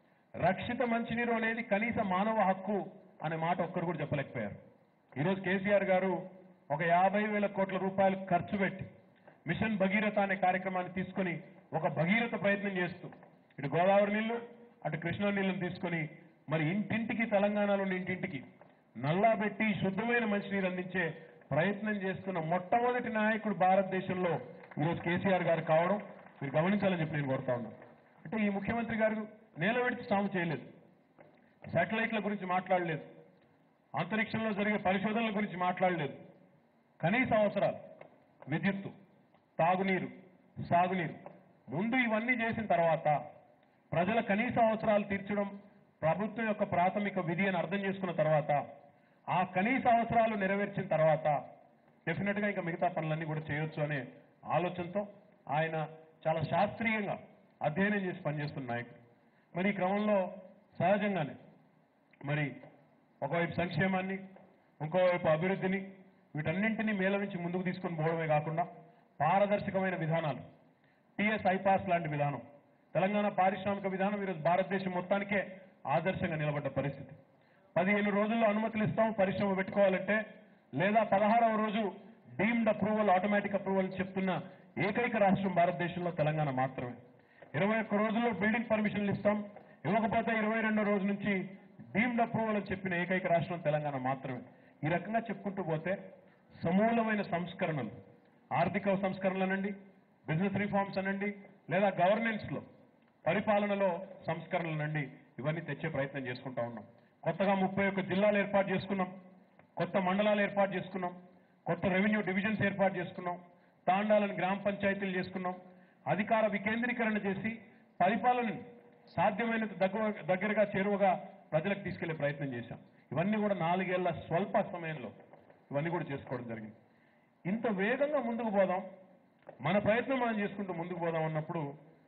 రక్షిత మంచినీరు అనేది కనీస మానవ హక్కు అనే మాట ఒక్కరు కూడా చెప్పలేకపోయారు ఈరోజు కేసీఆర్ గారు ఒక యాభై వేల కోట్ల రూపాయలు ఖర్చు పెట్టి మిషన్ భగీరథ అనే కార్యక్రమాన్ని తీసుకొని ఒక భగీరథ ప్రయత్నం చేస్తూ ఇటు గోదావరి నీళ్లు అటు కృష్ణా నీళ్లను తీసుకొని మరి ఇంటింటికి తెలంగాణలోని ఇంటింటికి నల్లా పెట్టి శుద్ధమైన మంచినీరు అందించే ప్రయత్నం చేస్తున్న మొట్టమొదటి నాయకుడు భారతదేశంలో ఈరోజు కేసీఆర్ గారు కావడం మీరు గమనించాలని చెప్పి నేను కోరుతా ఉన్నాను అంటే ఈ ముఖ్యమంత్రి గారు నేల విడిచి సాము చేయలేదు శాటిలైట్ల గురించి మాట్లాడలేదు అంతరిక్షంలో జరిగే పరిశోధనల గురించి మాట్లాడలేదు కనీస అవసరాలు విద్యుత్తు తాగునీరు సాగునీరు ముందు ఇవన్నీ చేసిన తర్వాత ప్రజల కనీస అవసరాలు తీర్చడం ప్రభుత్వం యొక్క ప్రాథమిక విధి అని అర్థం చేసుకున్న తర్వాత ఆ కనీస అవసరాలు నెరవేర్చిన తర్వాత డెఫినెట్ గా ఇంకా మిగతా పనులన్నీ కూడా చేయొచ్చు అనే ఆలోచనతో ఆయన చాలా శాస్త్రీయంగా అధ్యయనం చేసి పనిచేస్తున్న నాయకుడు మరి ఈ క్రమంలో సహజంగానే మరి ఒకవైపు సంక్షేమాన్ని ఇంకోవైపు అభివృద్ధిని వీటన్నింటినీ మేల నుంచి ముందుకు తీసుకొని పోవడమే కాకుండా పారదర్శకమైన విధానాలు టిఎస్ ఐపాస్ లాంటి విధానం తెలంగాణ పారిశ్రామిక విధానం ఈరోజు భారతదేశం మొత్తానికే ఆదర్శంగా నిలబడ్డ పరిస్థితి పదిహేను రోజుల్లో అనుమతులు ఇస్తాం పరిశ్రమ పెట్టుకోవాలంటే లేదా పదహారవ రోజు డీమ్డ్ అప్రూవల్ ఆటోమేటిక్ అప్రూవల్ చెప్తున్న ఏకైక రాష్ట్రం భారతదేశంలో తెలంగాణ మాత్రమే ఇరవై ఒక్క రోజుల్లో బిల్డింగ్ పర్మిషన్లు ఇస్తాం ఇవ్వకపోతే ఇరవై రెండో రోజు నుంచి డీమ్డ్ అప్రూవల్ అని చెప్పిన ఏకైక రాష్ట్రం తెలంగాణ మాత్రమే ఈ రకంగా చెప్పుకుంటూ పోతే సమూలమైన సంస్కరణలు ఆర్థిక సంస్కరణలు అనండి బిజినెస్ రిఫార్మ్స్ అనండి లేదా గవర్నెన్స్ లో పరిపాలనలో సంస్కరణలు అనండి ఇవన్నీ తెచ్చే ప్రయత్నం చేసుకుంటా ఉన్నాం కొత్తగా ముప్పై ఒక్క జిల్లాలు ఏర్పాటు చేసుకున్నాం కొత్త మండలాలు ఏర్పాటు చేసుకున్నాం కొత్త రెవెన్యూ డివిజన్స్ ఏర్పాటు చేసుకున్నాం తాండాలను గ్రామ పంచాయతీలు చేసుకున్నాం అధికార వికేంద్రీకరణ చేసి పరిపాలనని సాధ్యమైనంత దగ్గర దగ్గరగా చేరువగా ప్రజలకు తీసుకెళ్లే ప్రయత్నం చేశాం ఇవన్నీ కూడా నాలుగేళ్ల స్వల్ప సమయంలో ఇవన్నీ కూడా చేసుకోవడం జరిగింది ఇంత వేగంగా ముందుకు పోదాం మన ప్రయత్నం మనం చేసుకుంటూ ముందుకు పోదాం అన్నప్పుడు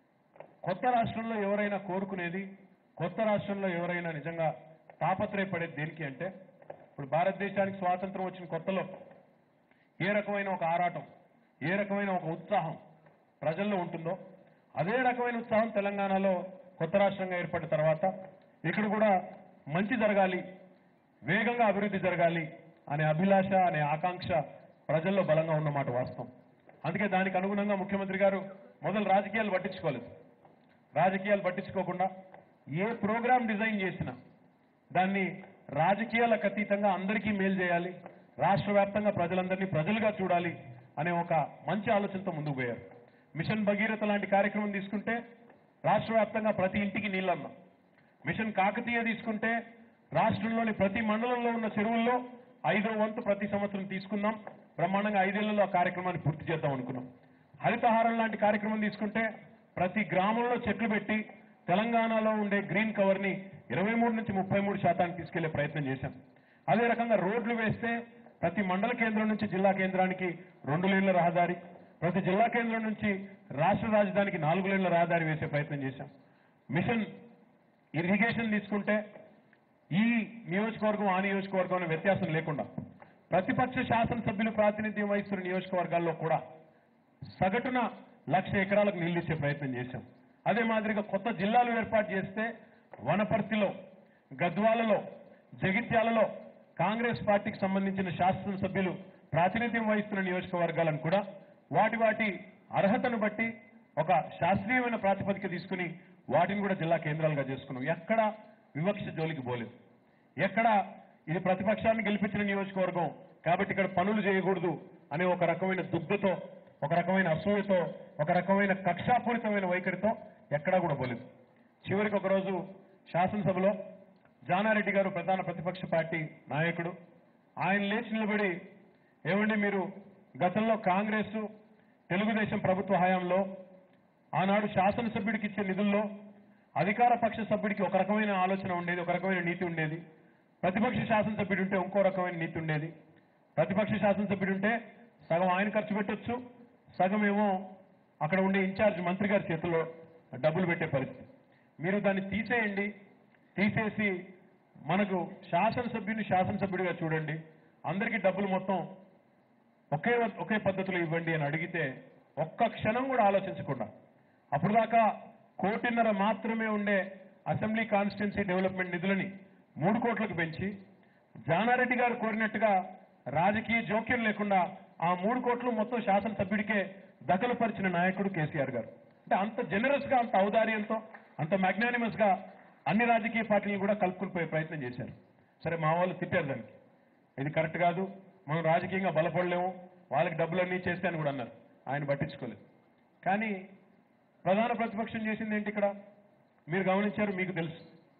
కొత్త రాష్ట్రంలో ఎవరైనా కోరుకునేది కొత్త రాష్ట్రంలో ఎవరైనా నిజంగా తాపత్రయపడేది దేనికి అంటే ఇప్పుడు భారతదేశానికి స్వాతంత్రం వచ్చిన కొత్తలో ఏ రకమైన ఒక ఆరాటం ఏ రకమైన ఒక ఉత్సాహం ప్రజల్లో ఉంటుందో అదే రకమైన ఉత్సాహం తెలంగాణలో కొత్త రాష్ట్రంగా ఏర్పడిన తర్వాత ఇక్కడ కూడా మంచి జరగాలి వేగంగా అభివృద్ధి జరగాలి అనే అభిలాష అనే ఆకాంక్ష ప్రజల్లో బలంగా ఉన్నమాట వాస్తవం అందుకే దానికి అనుగుణంగా ముఖ్యమంత్రి గారు మొదలు రాజకీయాలు పట్టించుకోలేదు రాజకీయాలు పట్టించుకోకుండా ఏ ప్రోగ్రాం డిజైన్ చేసినా దాన్ని రాజకీయాలకు అతీతంగా అందరికీ మేలు చేయాలి రాష్ట్ర వ్యాప్తంగా ప్రజలందరినీ ప్రజలుగా చూడాలి అనే ఒక మంచి ఆలోచనతో ముందుకు పోయారు మిషన్ భగీరథ లాంటి కార్యక్రమం తీసుకుంటే రాష్ట్ర వ్యాప్తంగా ప్రతి ఇంటికి నీళ్ళన్నా మిషన్ కాకతీయ తీసుకుంటే రాష్ట్రంలోని ప్రతి మండలంలో ఉన్న చెరువుల్లో ఐదో వంతు ప్రతి సంవత్సరం తీసుకున్నాం బ్రహ్మాండంగా ఐదేళ్లలో ఆ కార్యక్రమాన్ని పూర్తి చేద్దాం అనుకున్నాం హరితహారం లాంటి కార్యక్రమం తీసుకుంటే ప్రతి గ్రామంలో చెట్లు పెట్టి తెలంగాణలో ఉండే గ్రీన్ కవర్ ని ఇరవై మూడు నుంచి ముప్పై మూడు శాతానికి తీసుకెళ్లే ప్రయత్నం చేశాం అదే రకంగా రోడ్లు వేస్తే ప్రతి మండల కేంద్రం నుంచి జిల్లా కేంద్రానికి రెండు లేన్ల రహదారి ప్రతి జిల్లా కేంద్రం నుంచి రాష్ట్ర రాజధానికి నాలుగు లేన్ల రహదారి వేసే ప్రయత్నం చేశాం మిషన్ ఇరిగేషన్ తీసుకుంటే ఈ నియోజకవర్గం ఆ నియోజకవర్గం అనే వ్యత్యాసం లేకుండా ప్రతిపక్ష శాసనసభ్యులు ప్రాతినిధ్యం వహిస్తున్న నియోజకవర్గాల్లో కూడా సగటున లక్ష ఎకరాలకు నీళ్లు ఇచ్చే ప్రయత్నం చేశాం అదే మాదిరిగా కొత్త జిల్లాలు ఏర్పాటు చేస్తే వనపర్తిలో గద్వాలలో జగిత్యాలలో కాంగ్రెస్ పార్టీకి సంబంధించిన శాసనసభ్యులు ప్రాతినిధ్యం వహిస్తున్న నియోజకవర్గాలను కూడా వాటి వాటి అర్హతను బట్టి ఒక శాస్త్రీయమైన ప్రాతిపదిక తీసుకుని వాటిని కూడా జిల్లా కేంద్రాలుగా చేసుకున్నాం ఎక్కడ వివక్ష జోలికి పోలేదు ఎక్కడ ఇది ప్రతిపక్షాన్ని గెలిపించిన నియోజకవర్గం కాబట్టి ఇక్కడ పనులు చేయకూడదు అనే ఒక రకమైన దుగ్ధతో ఒక రకమైన అసూయతో ఒక రకమైన కక్షాపూరితమైన వైఖరితో ఎక్కడా కూడా పోలేదు చివరికి ఒకరోజు శాసనసభలో జానారెడ్డి గారు ప్రధాన ప్రతిపక్ష పార్టీ నాయకుడు ఆయన లేచి నిలబడి ఏమండి మీరు గతంలో కాంగ్రెస్ తెలుగుదేశం ప్రభుత్వ హయాంలో ఆనాడు శాసనసభ్యుడికి ఇచ్చే నిధుల్లో అధికార పక్ష సభ్యుడికి ఒక రకమైన ఆలోచన ఉండేది ఒక రకమైన నీతి ఉండేది ప్రతిపక్ష శాసనసభ్యుడు ఉంటే ఇంకో రకమైన నీతి ఉండేది ప్రతిపక్ష శాసనసభ్యుడు ఉంటే సగం ఆయన ఖర్చు పెట్టొచ్చు సగం ఏమో అక్కడ ఉండే ఇన్ఛార్జ్ మంత్రి గారి చేతిలో డబ్బులు పెట్టే పరిస్థితి మీరు దాన్ని తీసేయండి తీసేసి మనకు శాసనసభ్యుని శాసనసభ్యుడిగా చూడండి అందరికీ డబ్బులు మొత్తం ఒకే ఒకే పద్ధతిలో ఇవ్వండి అని అడిగితే ఒక్క క్షణం కూడా ఆలోచించకుండా అప్పుడు దాకా కోటిన్నర మాత్రమే ఉండే అసెంబ్లీ కాన్స్టిట్యున్సీ డెవలప్మెంట్ నిధులని మూడు కోట్లకు పెంచి జానారెడ్డి గారు కోరినట్టుగా రాజకీయ జోక్యం లేకుండా ఆ మూడు కోట్లు మొత్తం శాసనసభ్యుడికే దఖలుపరిచిన నాయకుడు కేసీఆర్ గారు అంటే అంత జనరస్ గా అంత ఔదార్యంతో అంత మ్యాగ్నానిమస్ గా అన్ని రాజకీయ పార్టీలు కూడా కలుపుకుని పోయే ప్రయత్నం చేశారు సరే మా వాళ్ళు తిట్టారు దానికి ఇది కరెక్ట్ కాదు మనం రాజకీయంగా బలపడలేము వాళ్ళకి డబ్బులన్నీ చేస్తే అని కూడా అన్నారు ఆయన పట్టించుకోలేదు కానీ ప్రధాన ప్రతిపక్షం చేసింది ఏంటి ఇక్కడ మీరు గమనించారు మీకు తెలుసు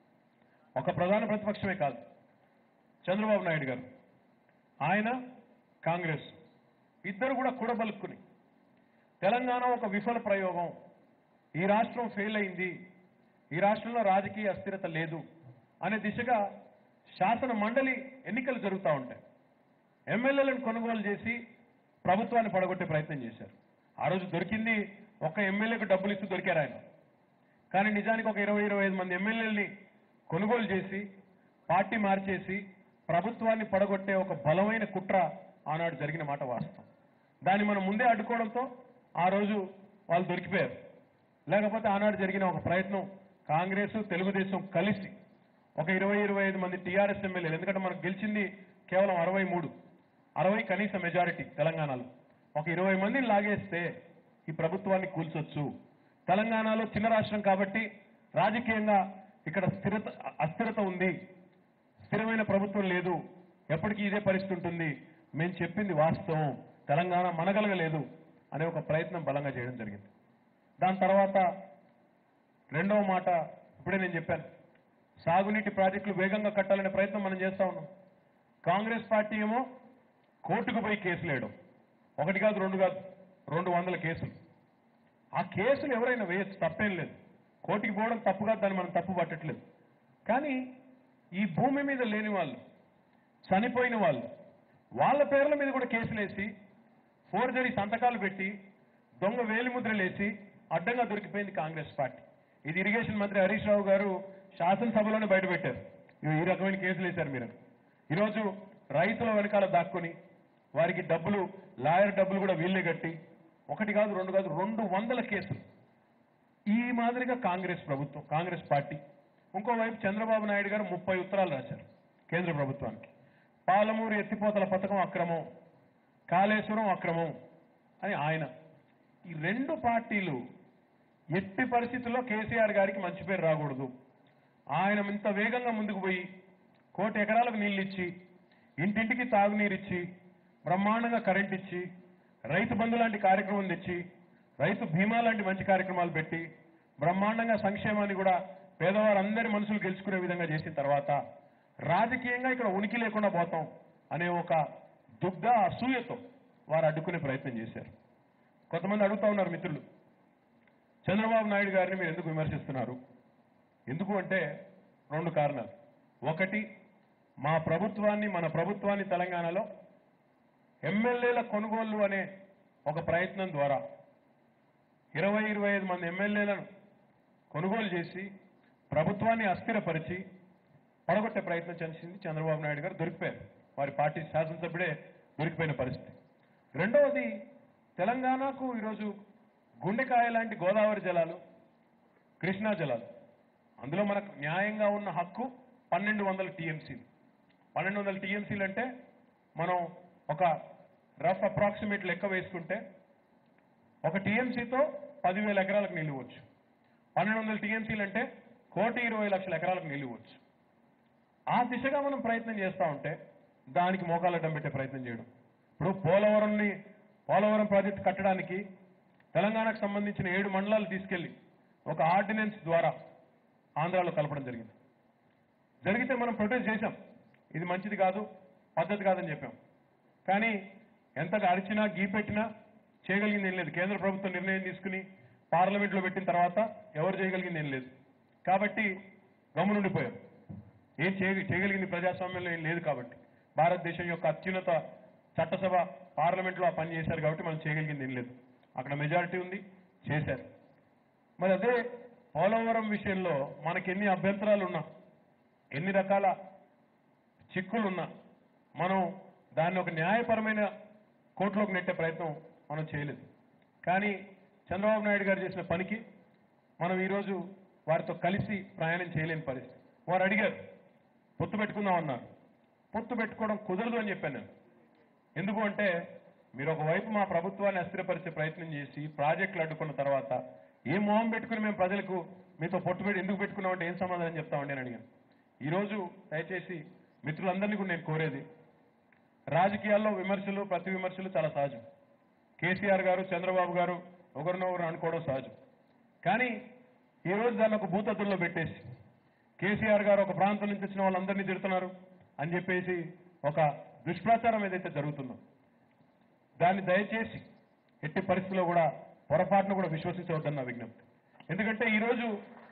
ఒక ప్రధాన ప్రతిపక్షమే కాదు చంద్రబాబు నాయుడు గారు ఆయన కాంగ్రెస్ ఇద్దరు కూడా కూడబలుక్కుని తెలంగాణ ఒక విఫల ప్రయోగం ఈ రాష్ట్రం ఫెయిల్ అయింది ఈ రాష్ట్రంలో రాజకీయ అస్థిరత లేదు అనే దిశగా శాసన మండలి ఎన్నికలు జరుగుతూ ఉంటాయి ఎమ్మెల్యేలను కొనుగోలు చేసి ప్రభుత్వాన్ని పడగొట్టే ప్రయత్నం చేశారు ఆ రోజు దొరికింది ఒక్క ఎమ్మెల్యేకు డబ్బులు ఇస్తూ దొరికారు ఆయన కానీ నిజానికి ఒక ఇరవై ఇరవై ఐదు మంది ఎమ్మెల్యేలని కొనుగోలు చేసి పార్టీ మార్చేసి ప్రభుత్వాన్ని పడగొట్టే ఒక బలమైన కుట్ర ఆనాడు జరిగిన మాట వాస్తవం దాన్ని మనం ముందే అడ్డుకోవడంతో ఆ రోజు వాళ్ళు దొరికిపోయారు లేకపోతే ఆనాడు జరిగిన ఒక ప్రయత్నం కాంగ్రెస్ తెలుగుదేశం కలిసి ఒక ఇరవై ఇరవై ఐదు మంది టీఆర్ఎస్ ఎమ్మెల్యేలు ఎందుకంటే మనకు గెలిచింది కేవలం అరవై మూడు అరవై కనీస మెజారిటీ తెలంగాణలో ఒక ఇరవై మందిని లాగేస్తే ఈ ప్రభుత్వాన్ని కూల్చొచ్చు తెలంగాణలో చిన్న రాష్ట్రం కాబట్టి రాజకీయంగా ఇక్కడ స్థిరత అస్థిరత ఉంది స్థిరమైన ప్రభుత్వం లేదు ఎప్పటికీ ఇదే పరిస్థితి ఉంటుంది మేము చెప్పింది వాస్తవం తెలంగాణ మనగలగలేదు అనే ఒక ప్రయత్నం బలంగా చేయడం జరిగింది దాని తర్వాత రెండవ మాట ఇప్పుడే నేను చెప్పాను సాగునీటి ప్రాజెక్టులు వేగంగా కట్టాలనే ప్రయత్నం మనం చేస్తా ఉన్నాం కాంగ్రెస్ పార్టీ ఏమో కోర్టుకు పోయి కేసులు వేయడం ఒకటి కాదు రెండు కాదు రెండు వందల కేసులు ఆ కేసులు ఎవరైనా వేయచ్చు తప్పేం లేదు కోర్టుకి పోవడం తప్పు కాదు దాన్ని మనం తప్పు పట్టట్లేదు కానీ ఈ భూమి మీద లేని వాళ్ళు చనిపోయిన వాళ్ళు వాళ్ళ పేర్ల మీద కూడా కేసులు వేసి ఫోర్జరీ సంతకాలు పెట్టి దొంగ వేలిముద్రలేసి అడ్డంగా దొరికిపోయింది కాంగ్రెస్ పార్టీ ఇది ఇరిగేషన్ మంత్రి హరీష్ రావు గారు శాసనసభలోనే బయటపెట్టారు ఇవి ఈ రకమైన కేసులు వేశారు మీరు ఈరోజు రైతుల వెనకాల దాక్కుని వారికి డబ్బులు లాయర్ డబ్బులు కూడా వీళ్ళే కట్టి ఒకటి కాదు రెండు కాదు రెండు వందల కేసులు ఈ మాదిరిగా కాంగ్రెస్ ప్రభుత్వం కాంగ్రెస్ పార్టీ ఇంకోవైపు చంద్రబాబు నాయుడు గారు ముప్పై ఉత్తరాలు రాశారు కేంద్ర ప్రభుత్వానికి పాలమూరు ఎత్తిపోతల పథకం అక్రమం కాళేశ్వరం అక్రమం అని ఆయన ఈ రెండు పార్టీలు ఎట్టి పరిస్థితుల్లో కేసీఆర్ గారికి మంచి పేరు రాకూడదు ఆయన ఇంత వేగంగా ముందుకు పోయి కోటి ఎకరాలకు నీళ్ళు ఇచ్చి ఇంటింటికి తాగునీరు ఇచ్చి బ్రహ్మాండంగా కరెంట్ ఇచ్చి రైతు బంధు లాంటి కార్యక్రమం తెచ్చి రైతు బీమా లాంటి మంచి కార్యక్రమాలు పెట్టి బ్రహ్మాండంగా సంక్షేమాన్ని కూడా పేదవారందరి మనసులు గెలుచుకునే విధంగా చేసిన తర్వాత రాజకీయంగా ఇక్కడ ఉనికి లేకుండా పోతాం అనే ఒక దుగ్ధ అసూయతో వారు అడ్డుకునే ప్రయత్నం చేశారు కొంతమంది అడుగుతా ఉన్నారు మిత్రులు చంద్రబాబు నాయుడు గారిని మీరు ఎందుకు విమర్శిస్తున్నారు ఎందుకు అంటే రెండు కారణాలు ఒకటి మా ప్రభుత్వాన్ని మన ప్రభుత్వాన్ని తెలంగాణలో ఎమ్మెల్యేల కొనుగోలు అనే ఒక ప్రయత్నం ద్వారా ఇరవై ఇరవై ఐదు మంది ఎమ్మెల్యేలను కొనుగోలు చేసి ప్రభుత్వాన్ని అస్థిరపరిచి పడగొట్టే ప్రయత్నం చేసింది చంద్రబాబు నాయుడు గారు దొరికిపోయారు వారి పార్టీ శాసనసభ్యుడే దొరికిపోయిన పరిస్థితి రెండవది తెలంగాణకు ఈరోజు గుండెకాయ లాంటి గోదావరి జలాలు కృష్ణా జలాలు అందులో మనకు న్యాయంగా ఉన్న హక్కు పన్నెండు వందల టీఎంసీలు పన్నెండు వందల టీఎంసీలు అంటే మనం ఒక రఫ్ అప్రాక్సిమేట్ లెక్క వేసుకుంటే ఒక టీఎంసీతో పదివేల ఎకరాలకు నీళ్ళు ఇవ్వచ్చు పన్నెండు వందల టీఎంసీలు అంటే కోటి ఇరవై లక్షల ఎకరాలకు నీళ్ళు ఇవ్వచ్చు ఆ దిశగా మనం ప్రయత్నం చేస్తా ఉంటే దానికి మోకాలడ్డం పెట్టే ప్రయత్నం చేయడం ఇప్పుడు పోలవరంని పోలవరం ప్రాజెక్టు కట్టడానికి తెలంగాణకు సంబంధించిన ఏడు మండలాలు తీసుకెళ్లి ఒక ఆర్డినెన్స్ ద్వారా ఆంధ్రాలో కలపడం జరిగింది జరిగితే మనం ప్రొటెస్ట్ చేశాం ఇది మంచిది కాదు పద్ధతి కాదని చెప్పాం కానీ ఎంతగా అరిచినా గీపెట్టినా చేయగలిగింది ఏం లేదు కేంద్ర ప్రభుత్వం నిర్ణయం తీసుకుని పార్లమెంట్లో పెట్టిన తర్వాత ఎవరు చేయగలిగింది ఏం లేదు కాబట్టి గమ్మునుండిపోయారు ఏం చేయ చేయగలిగింది ప్రజాస్వామ్యంలో ఏం లేదు కాబట్టి భారతదేశం యొక్క అత్యున్నత చట్టసభ పార్లమెంట్లో ఆ పని చేశారు కాబట్టి మనం చేయగలిగింది ఏం లేదు అక్కడ మెజారిటీ ఉంది చేశారు మరి అదే పోలవరం విషయంలో మనకి ఎన్ని అభ్యంతరాలు ఉన్నా ఎన్ని రకాల చిక్కులున్నా మనం దాన్ని ఒక న్యాయపరమైన కోర్టులోకి నెట్టే ప్రయత్నం మనం చేయలేదు కానీ చంద్రబాబు నాయుడు గారు చేసిన పనికి మనం ఈరోజు వారితో కలిసి ప్రయాణం చేయలేని పరిస్థితి వారు అడిగారు పొత్తు పెట్టుకుందాం అన్నారు పొత్తు పెట్టుకోవడం కుదరదు అని చెప్పాను నేను ఎందుకు అంటే మీరు ఒకవైపు మా ప్రభుత్వాన్ని అస్థిరపరిచే ప్రయత్నం చేసి ప్రాజెక్టులు అడ్డుకున్న తర్వాత ఏ మొహం పెట్టుకుని మేము ప్రజలకు మీతో పొట్టు పెట్టి ఎందుకు పెట్టుకున్నామంటే ఏం సమాధానం చెప్తామండి అని అడిగాను ఈరోజు దయచేసి మిత్రులందరినీ కూడా నేను కోరేది రాజకీయాల్లో విమర్శలు ప్రతి విమర్శలు చాలా సహజం కేసీఆర్ గారు చంద్రబాబు గారు ఒకరినొకరు అనుకోవడం సహజం కానీ ఈ రోజు దాన్ని ఒక భూతత్తుల్లో పెట్టేసి కేసీఆర్ గారు ఒక ప్రాంతం నుంచి వచ్చిన వాళ్ళందరినీ తిడుతున్నారు అని చెప్పేసి ఒక దుష్ప్రచారం ఏదైతే జరుగుతుందో దాన్ని దయచేసి ఎట్టి పరిస్థితుల్లో కూడా పొరపాటును కూడా విశ్వసించవద్దని నా విజ్ఞప్తి ఎందుకంటే ఈరోజు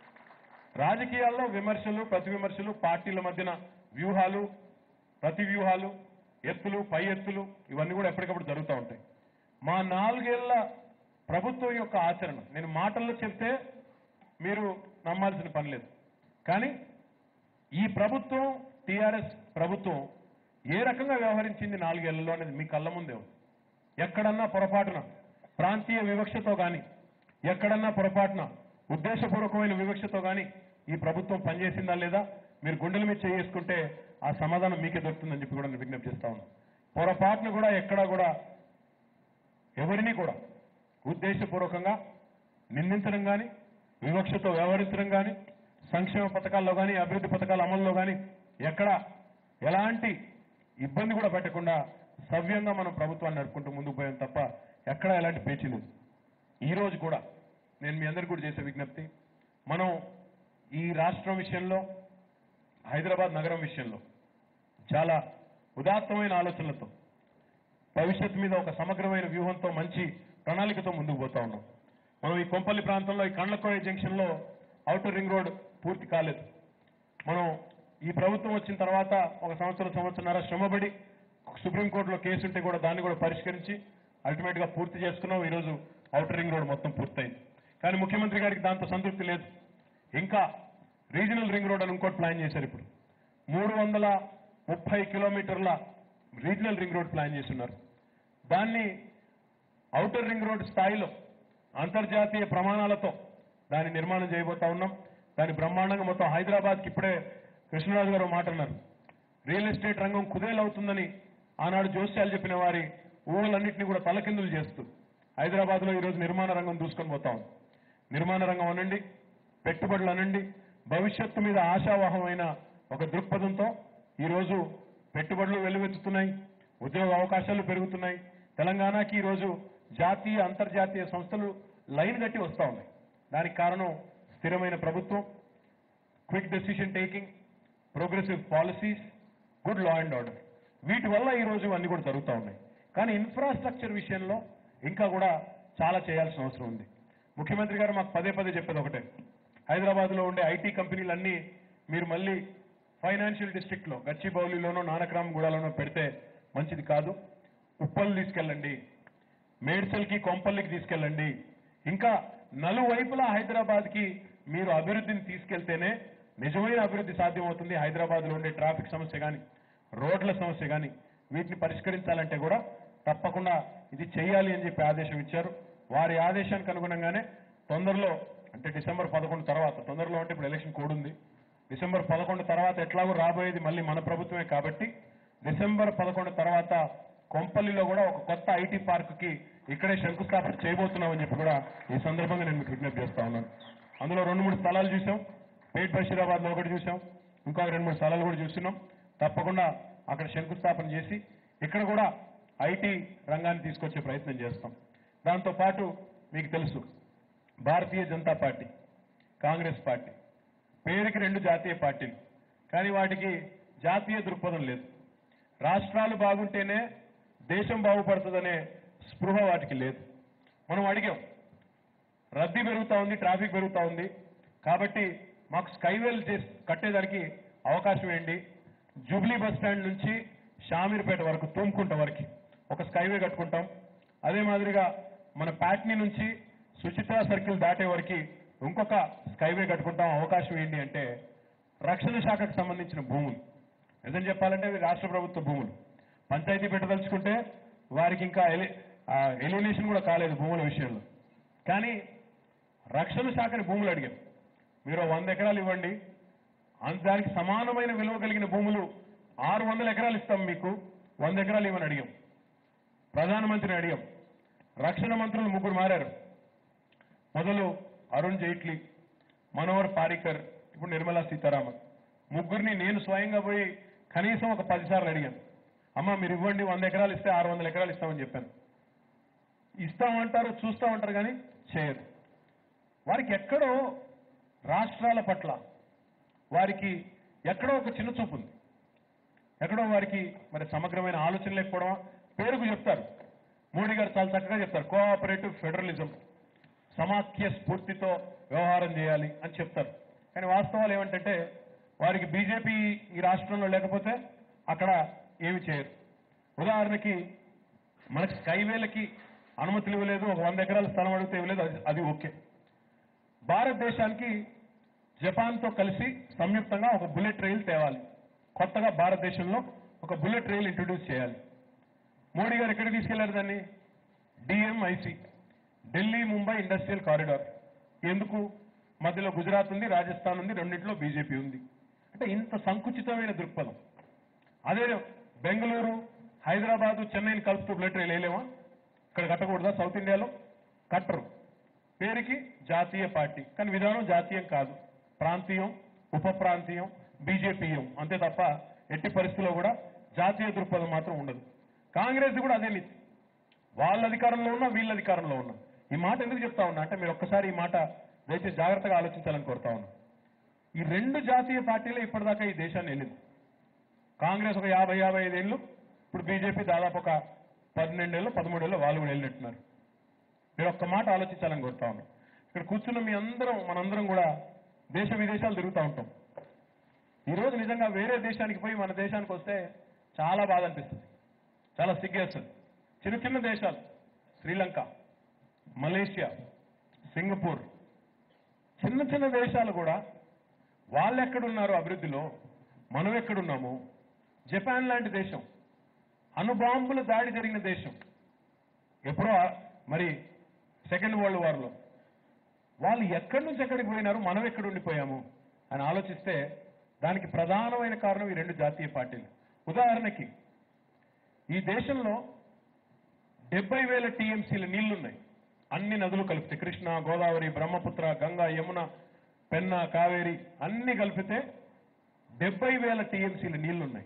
రాజకీయాల్లో విమర్శలు ప్రతి విమర్శలు పార్టీల మధ్యన వ్యూహాలు ప్రతి వ్యూహాలు ఎత్తులు పై ఎత్తులు ఇవన్నీ కూడా ఎప్పటికప్పుడు జరుగుతూ ఉంటాయి మా నాలుగేళ్ల ప్రభుత్వం యొక్క ఆచరణ నేను మాటల్లో చెప్తే మీరు నమ్మాల్సిన పని లేదు కానీ ఈ ప్రభుత్వం టీఆర్ఎస్ ప్రభుత్వం ఏ రకంగా వ్యవహరించింది నాలుగేళ్లలో అనేది మీ కళ్ళ ముందే ఉంది ఎక్కడన్నా పొరపాటున ప్రాంతీయ వివక్షతో గాని ఎక్కడన్నా పొరపాటున ఉద్దేశపూర్వకమైన వివక్షతో గాని ఈ ప్రభుత్వం పనిచేసిందా లేదా మీరు గుండెల మీద చేసుకుంటే ఆ సమాధానం మీకే దొరుకుతుందని చెప్పి కూడా నేను విజ్ఞప్తి చేస్తా ఉన్నాను పొరపాటును కూడా ఎక్కడా కూడా ఎవరిని కూడా ఉద్దేశపూర్వకంగా నిందించడం కానీ వివక్షతో వ్యవహరించడం కానీ సంక్షేమ పథకాల్లో కానీ అభివృద్ధి పథకాల అమల్లో కానీ ఎక్కడ ఎలాంటి ఇబ్బంది కూడా పెట్టకుండా సవ్యంగా మనం ప్రభుత్వాన్ని నడుపుకుంటూ ముందుకు పోయాం తప్ప ఎక్కడ ఎలాంటి పేచీ లేదు ఈ రోజు కూడా నేను మీ అందరికీ కూడా చేసే విజ్ఞప్తి మనం ఈ రాష్ట్రం విషయంలో హైదరాబాద్ నగరం విషయంలో చాలా ఉదాత్తమైన ఆలోచనలతో భవిష్యత్తు మీద ఒక సమగ్రమైన వ్యూహంతో మంచి ప్రణాళికతో ముందుకు పోతా ఉన్నాం మనం ఈ కొంపల్లి ప్రాంతంలో ఈ కండ్లకోయ జంక్షన్ లో ఔటర్ రింగ్ రోడ్ పూర్తి కాలేదు మనం ఈ ప్రభుత్వం వచ్చిన తర్వాత ఒక సంవత్సరం సంవత్సరన్నర శ్రమపడి సుప్రీంకోర్టులో కేసు ఉంటే కూడా దాన్ని కూడా పరిష్కరించి అల్టిమేట్ గా పూర్తి చేసుకున్నాం ఈరోజు ఔటర్ రింగ్ రోడ్ మొత్తం పూర్తయింది కానీ ముఖ్యమంత్రి గారికి దాంతో సంతృప్తి లేదు ఇంకా రీజనల్ రింగ్ రోడ్ అని ఇంకోటి ప్లాన్ చేశారు ఇప్పుడు మూడు వందల ముప్పై కిలోమీటర్ల రీజనల్ రింగ్ రోడ్ ప్లాన్ చేస్తున్నారు దాన్ని ఔటర్ రింగ్ రోడ్ స్థాయిలో అంతర్జాతీయ ప్రమాణాలతో దాని నిర్మాణం చేయబోతా ఉన్నాం దాని బ్రహ్మాండంగా మొత్తం హైదరాబాద్కి ఇప్పుడే కృష్ణరాజు గారు మాట అన్నారు రియల్ ఎస్టేట్ రంగం కుదేలవుతుందని ఆనాడు జోస్యాలు చెప్పిన వారి ఊహలన్నింటినీ కూడా తలకిందులు చేస్తూ హైదరాబాద్ లో ఈరోజు నిర్మాణ రంగం దూసుకొని పోతా ఉంది నిర్మాణ రంగం అనండి పెట్టుబడులు అనండి భవిష్యత్తు మీద ఆశావాహమైన ఒక దృక్పథంతో ఈరోజు పెట్టుబడులు వెల్లువెత్తుతున్నాయి ఉద్యోగ అవకాశాలు పెరుగుతున్నాయి తెలంగాణకి ఈరోజు జాతీయ అంతర్జాతీయ సంస్థలు లైన్ కట్టి వస్తా ఉన్నాయి దానికి కారణం స్థిరమైన ప్రభుత్వం quick decision taking progressive policies good law and order వీటి వల్ల ఈ రోజు అన్ని కూడా జరుగుతూ ఉన్నాయి కానీ ఇన్ఫ్రాస్ట్రక్చర్ విషయంలో ఇంకా కూడా చాలా చేయాల్సిన అవసరం ఉంది ముఖ్యమంత్రి గారు మాకు పదే పదే చెప్పేది ఒకటే హైదరాబాద్ లో ఉండే ఐటీ కంపెనీలన్నీ మీరు మళ్ళీ ఫైనాన్షియల్ డిస్ట్రిక్ట్ లో గచ్చిబౌలిలోనో నానక్రామ్గూడలోనో పెడితే మంచిది కాదు ఉప్పల్ తీసుకెళ్ళండి మేడ్చల్కి కొంపల్లికి తీసుకెళ్ళండి ఇంకా నలువైపులా హైదరాబాద్ కి మీరు అభివృద్ధిని తీసుకెళ్తేనే నిజమైన అభివృద్ధి సాధ్యమవుతుంది హైదరాబాద్ లో ఉండే ట్రాఫిక్ సమస్య కానీ రోడ్ల సమస్య కానీ వీటిని పరిష్కరించాలంటే కూడా తప్పకుండా ఇది చేయాలి అని చెప్పి ఆదేశం ఇచ్చారు వారి ఆదేశానికి అనుగుణంగానే తొందరలో అంటే డిసెంబర్ పదకొండు తర్వాత తొందరలో అంటే ఇప్పుడు ఎలక్షన్ కోడ్ ఉంది డిసెంబర్ పదకొండు తర్వాత ఎట్లాగో రాబోయేది మళ్ళీ మన ప్రభుత్వమే కాబట్టి డిసెంబర్ పదకొండు తర్వాత కొంపల్లిలో కూడా ఒక కొత్త ఐటీ పార్క్ కి ఇక్కడే శంకుస్థాపన చేయబోతున్నామని చెప్పి కూడా ఈ సందర్భంగా నేను మీకు విజ్ఞప్తి చేస్తా ఉన్నాను అందులో రెండు మూడు స్థలాలు చూసాం పేట్ బషీరాబాద్ లో ఒకటి చూసాం ఇంకొక రెండు మూడు స్థలాలు కూడా చూస్తున్నాం తప్పకుండా అక్కడ శంకుస్థాపన చేసి ఇక్కడ కూడా ఐటీ రంగాన్ని తీసుకొచ్చే ప్రయత్నం చేస్తాం దాంతో పాటు మీకు తెలుసు భారతీయ జనతా పార్టీ కాంగ్రెస్ పార్టీ పేరుకి రెండు జాతీయ పార్టీలు కానీ వాటికి జాతీయ దృక్పథం లేదు రాష్ట్రాలు బాగుంటేనే దేశం బాగుపడుతుందనే స్పృహ వాటికి లేదు మనం అడిగాం రద్దీ పెరుగుతా ఉంది ట్రాఫిక్ పెరుగుతా ఉంది కాబట్టి మాకు స్కైవేల్ చేసి కట్టేదానికి అవకాశం ఏంటి జూబ్లీ బస్ స్టాండ్ నుంచి షామీర్పేట వరకు తూముకుంట వరకు ఒక స్కైవే కట్టుకుంటాం అదే మాదిరిగా మన ప్యాట్నీ నుంచి సుచిత్ర సర్కిల్ దాటే వరకు ఇంకొక స్కైవే కట్టుకుంటాం అవకాశం ఏంటి అంటే రక్షణ శాఖకు సంబంధించిన భూములు నిజం చెప్పాలంటే ఇవి రాష్ట్ర ప్రభుత్వ భూములు పంచాయతీ పెట్టదలుచుకుంటే వారికి ఇంకా ఎలి ఎలిమినేషన్ కూడా కాలేదు భూముల విషయంలో కానీ రక్షణ శాఖని భూములు అడిగాం మీరు వంద ఎకరాలు ఇవ్వండి అన్- దానికి సమానమైన విలువ కలిగిన భూములు ఆరు వందల ఎకరాలు ఇస్తాం మీకు వంద ఎకరాలు ఇవ్వని అడిగాం ప్రధానమంత్రిని అడిగాం రక్షణ మంత్రులు ముగ్గురు మారారు మొదలు అరుణ్ జైట్లీ మనోహర్ పారికర్ ఇప్పుడు నిర్మలా సీతారామన్ ముగ్గురిని నేను స్వయంగా పోయి కనీసం ఒక పది సార్లు అడిగాను అమ్మ మీరు ఇవ్వండి వంద ఎకరాలు ఇస్తే ఆరు వందల ఎకరాలు ఇస్తామని చెప్పాను ఇస్తామంటారు చూస్తామంటారు కానీ చేయరు వారికి ఎక్కడో రాష్ట్రాల పట్ల వారికి ఎక్కడో ఒక చిన్న చూపు ఉంది ఎక్కడో వారికి మరి సమగ్రమైన ఆలోచన లేకపోవడం పేరుకు చెప్తారు మోడీ గారు చాలా చక్కగా చెప్తారు కోఆపరేటివ్ ఫెడరలిజం సమాఖ్య స్ఫూర్తితో వ్యవహారం చేయాలి అని చెప్తారు కానీ వాస్తవాలు ఏమంటే వారికి బీజేపీ ఈ రాష్ట్రంలో లేకపోతే అక్కడ ఏమి చేయరు ఉదాహరణకి మనకి స్కైవేలకి అనుమతులు ఇవ్వలేదు ఒక వంద ఎకరాల స్థలం అడిగితే ఇవ్వలేదు అది అది ఓకే భారతదేశానికి జపాన్తో కలిసి సంయుక్తంగా ఒక బుల్లెట్ రైలు తేవాలి కొత్తగా భారతదేశంలో ఒక బుల్లెట్ రైలు ఇంట్రొడ్యూస్ చేయాలి మోడీ గారు ఎక్కడికి తీసుకెళ్లారు దాన్ని DMIC Delhi Mumbai industrial corridor ఎందుకు మధ్యలో గుజరాత్ ఉంది రాజస్థాన్ ఉంది రెండింటిలో బీజేపీ ఉంది అంటే ఇంత సంకుచితమైన దృక్పథం అదే బెంగళూరు హైదరాబాదు చెన్నైని కలుపుతూ బుల్లెట్ రైలు వేయలేమా ఇక్కడ కట్టకూడదా సౌత్ ఇండియాలో కట్టరు పేరుకి జాతీయ పార్టీ కానీ విధానం జాతీయం కాదు ప్రాంతీయం ఉప ప్రాంతీయం బీజేపీయం అంతే తప్ప ఎట్టి పరిస్థితుల్లో కూడా జాతీయ దృక్పథం మాత్రం ఉండదు కాంగ్రెస్ కూడా అదే నీతి వాళ్ళ అధికారంలో ఉన్నా వీళ్ళ అధికారంలో ఉన్నా ఈ మాట ఎందుకు చెప్తా ఉన్నా అంటే మీరు ఒక్కసారి ఈ మాట దయచేసి జాగ్రత్తగా ఆలోచించాలని కోరుతా ఉన్నా ఈ రెండు జాతీయ పార్టీలే ఇప్పటిదాకా ఈ దేశాన్ని వెళ్ళింది కాంగ్రెస్ ఒక యాభై యాభై ఐదేళ్ళు ఇప్పుడు బీజేపీ దాదాపు ఒక పన్నెండేళ్ళు పదమూడేళ్ళు వాళ్ళు కూడా వెళ్ళినట్టున్నారు మీరు ఒక్క మాట ఆలోచించాలని కోరుతా ఉన్నాం ఇక్కడ కూర్చున్న మీ అందరం మనందరం కూడా దేశ విదేశాలు తిరుగుతూ ఉంటాం ఈ రోజు నిజంగా వేరే దేశానికి పోయి మన దేశానికి వస్తే చాలా బాధ అనిపిస్తుంది చాలా సిగ్గేస్తుంది చిన్న చిన్న దేశాలు శ్రీలంక మలేషియా సింగపూర్ చిన్న చిన్న దేశాలు కూడా వాళ్ళు ఎక్కడున్నారు అభివృద్ధిలో మనం ఎక్కడున్నాము జపాన్ లాంటి దేశం అణుబాంబుల దాడి జరిగిన దేశం ఎప్పుడో ఆ- మరి సెకండ్ వరల్డ్ వార్లో వాళ్ళు ఎక్కడి నుంచి ఎక్కడికి పోయినారు మనం ఎక్కడ ఉండిపోయాము అని ఆలోచిస్తే దానికి ప్రధానమైన కారణం ఈ రెండు జాతీయ పార్టీలు ఉదాహరణకి ఈ దేశంలో డెబ్బై వేల టీఎంసీల నీళ్లున్నాయి అన్ని నదులు కలిపితే కృష్ణ గోదావరి బ్రహ్మపుత్ర గంగా యమున పెన్న కావేరి అన్ని కలిపితే డెబ్బై వేల టీఎంసీల నీళ్లున్నాయి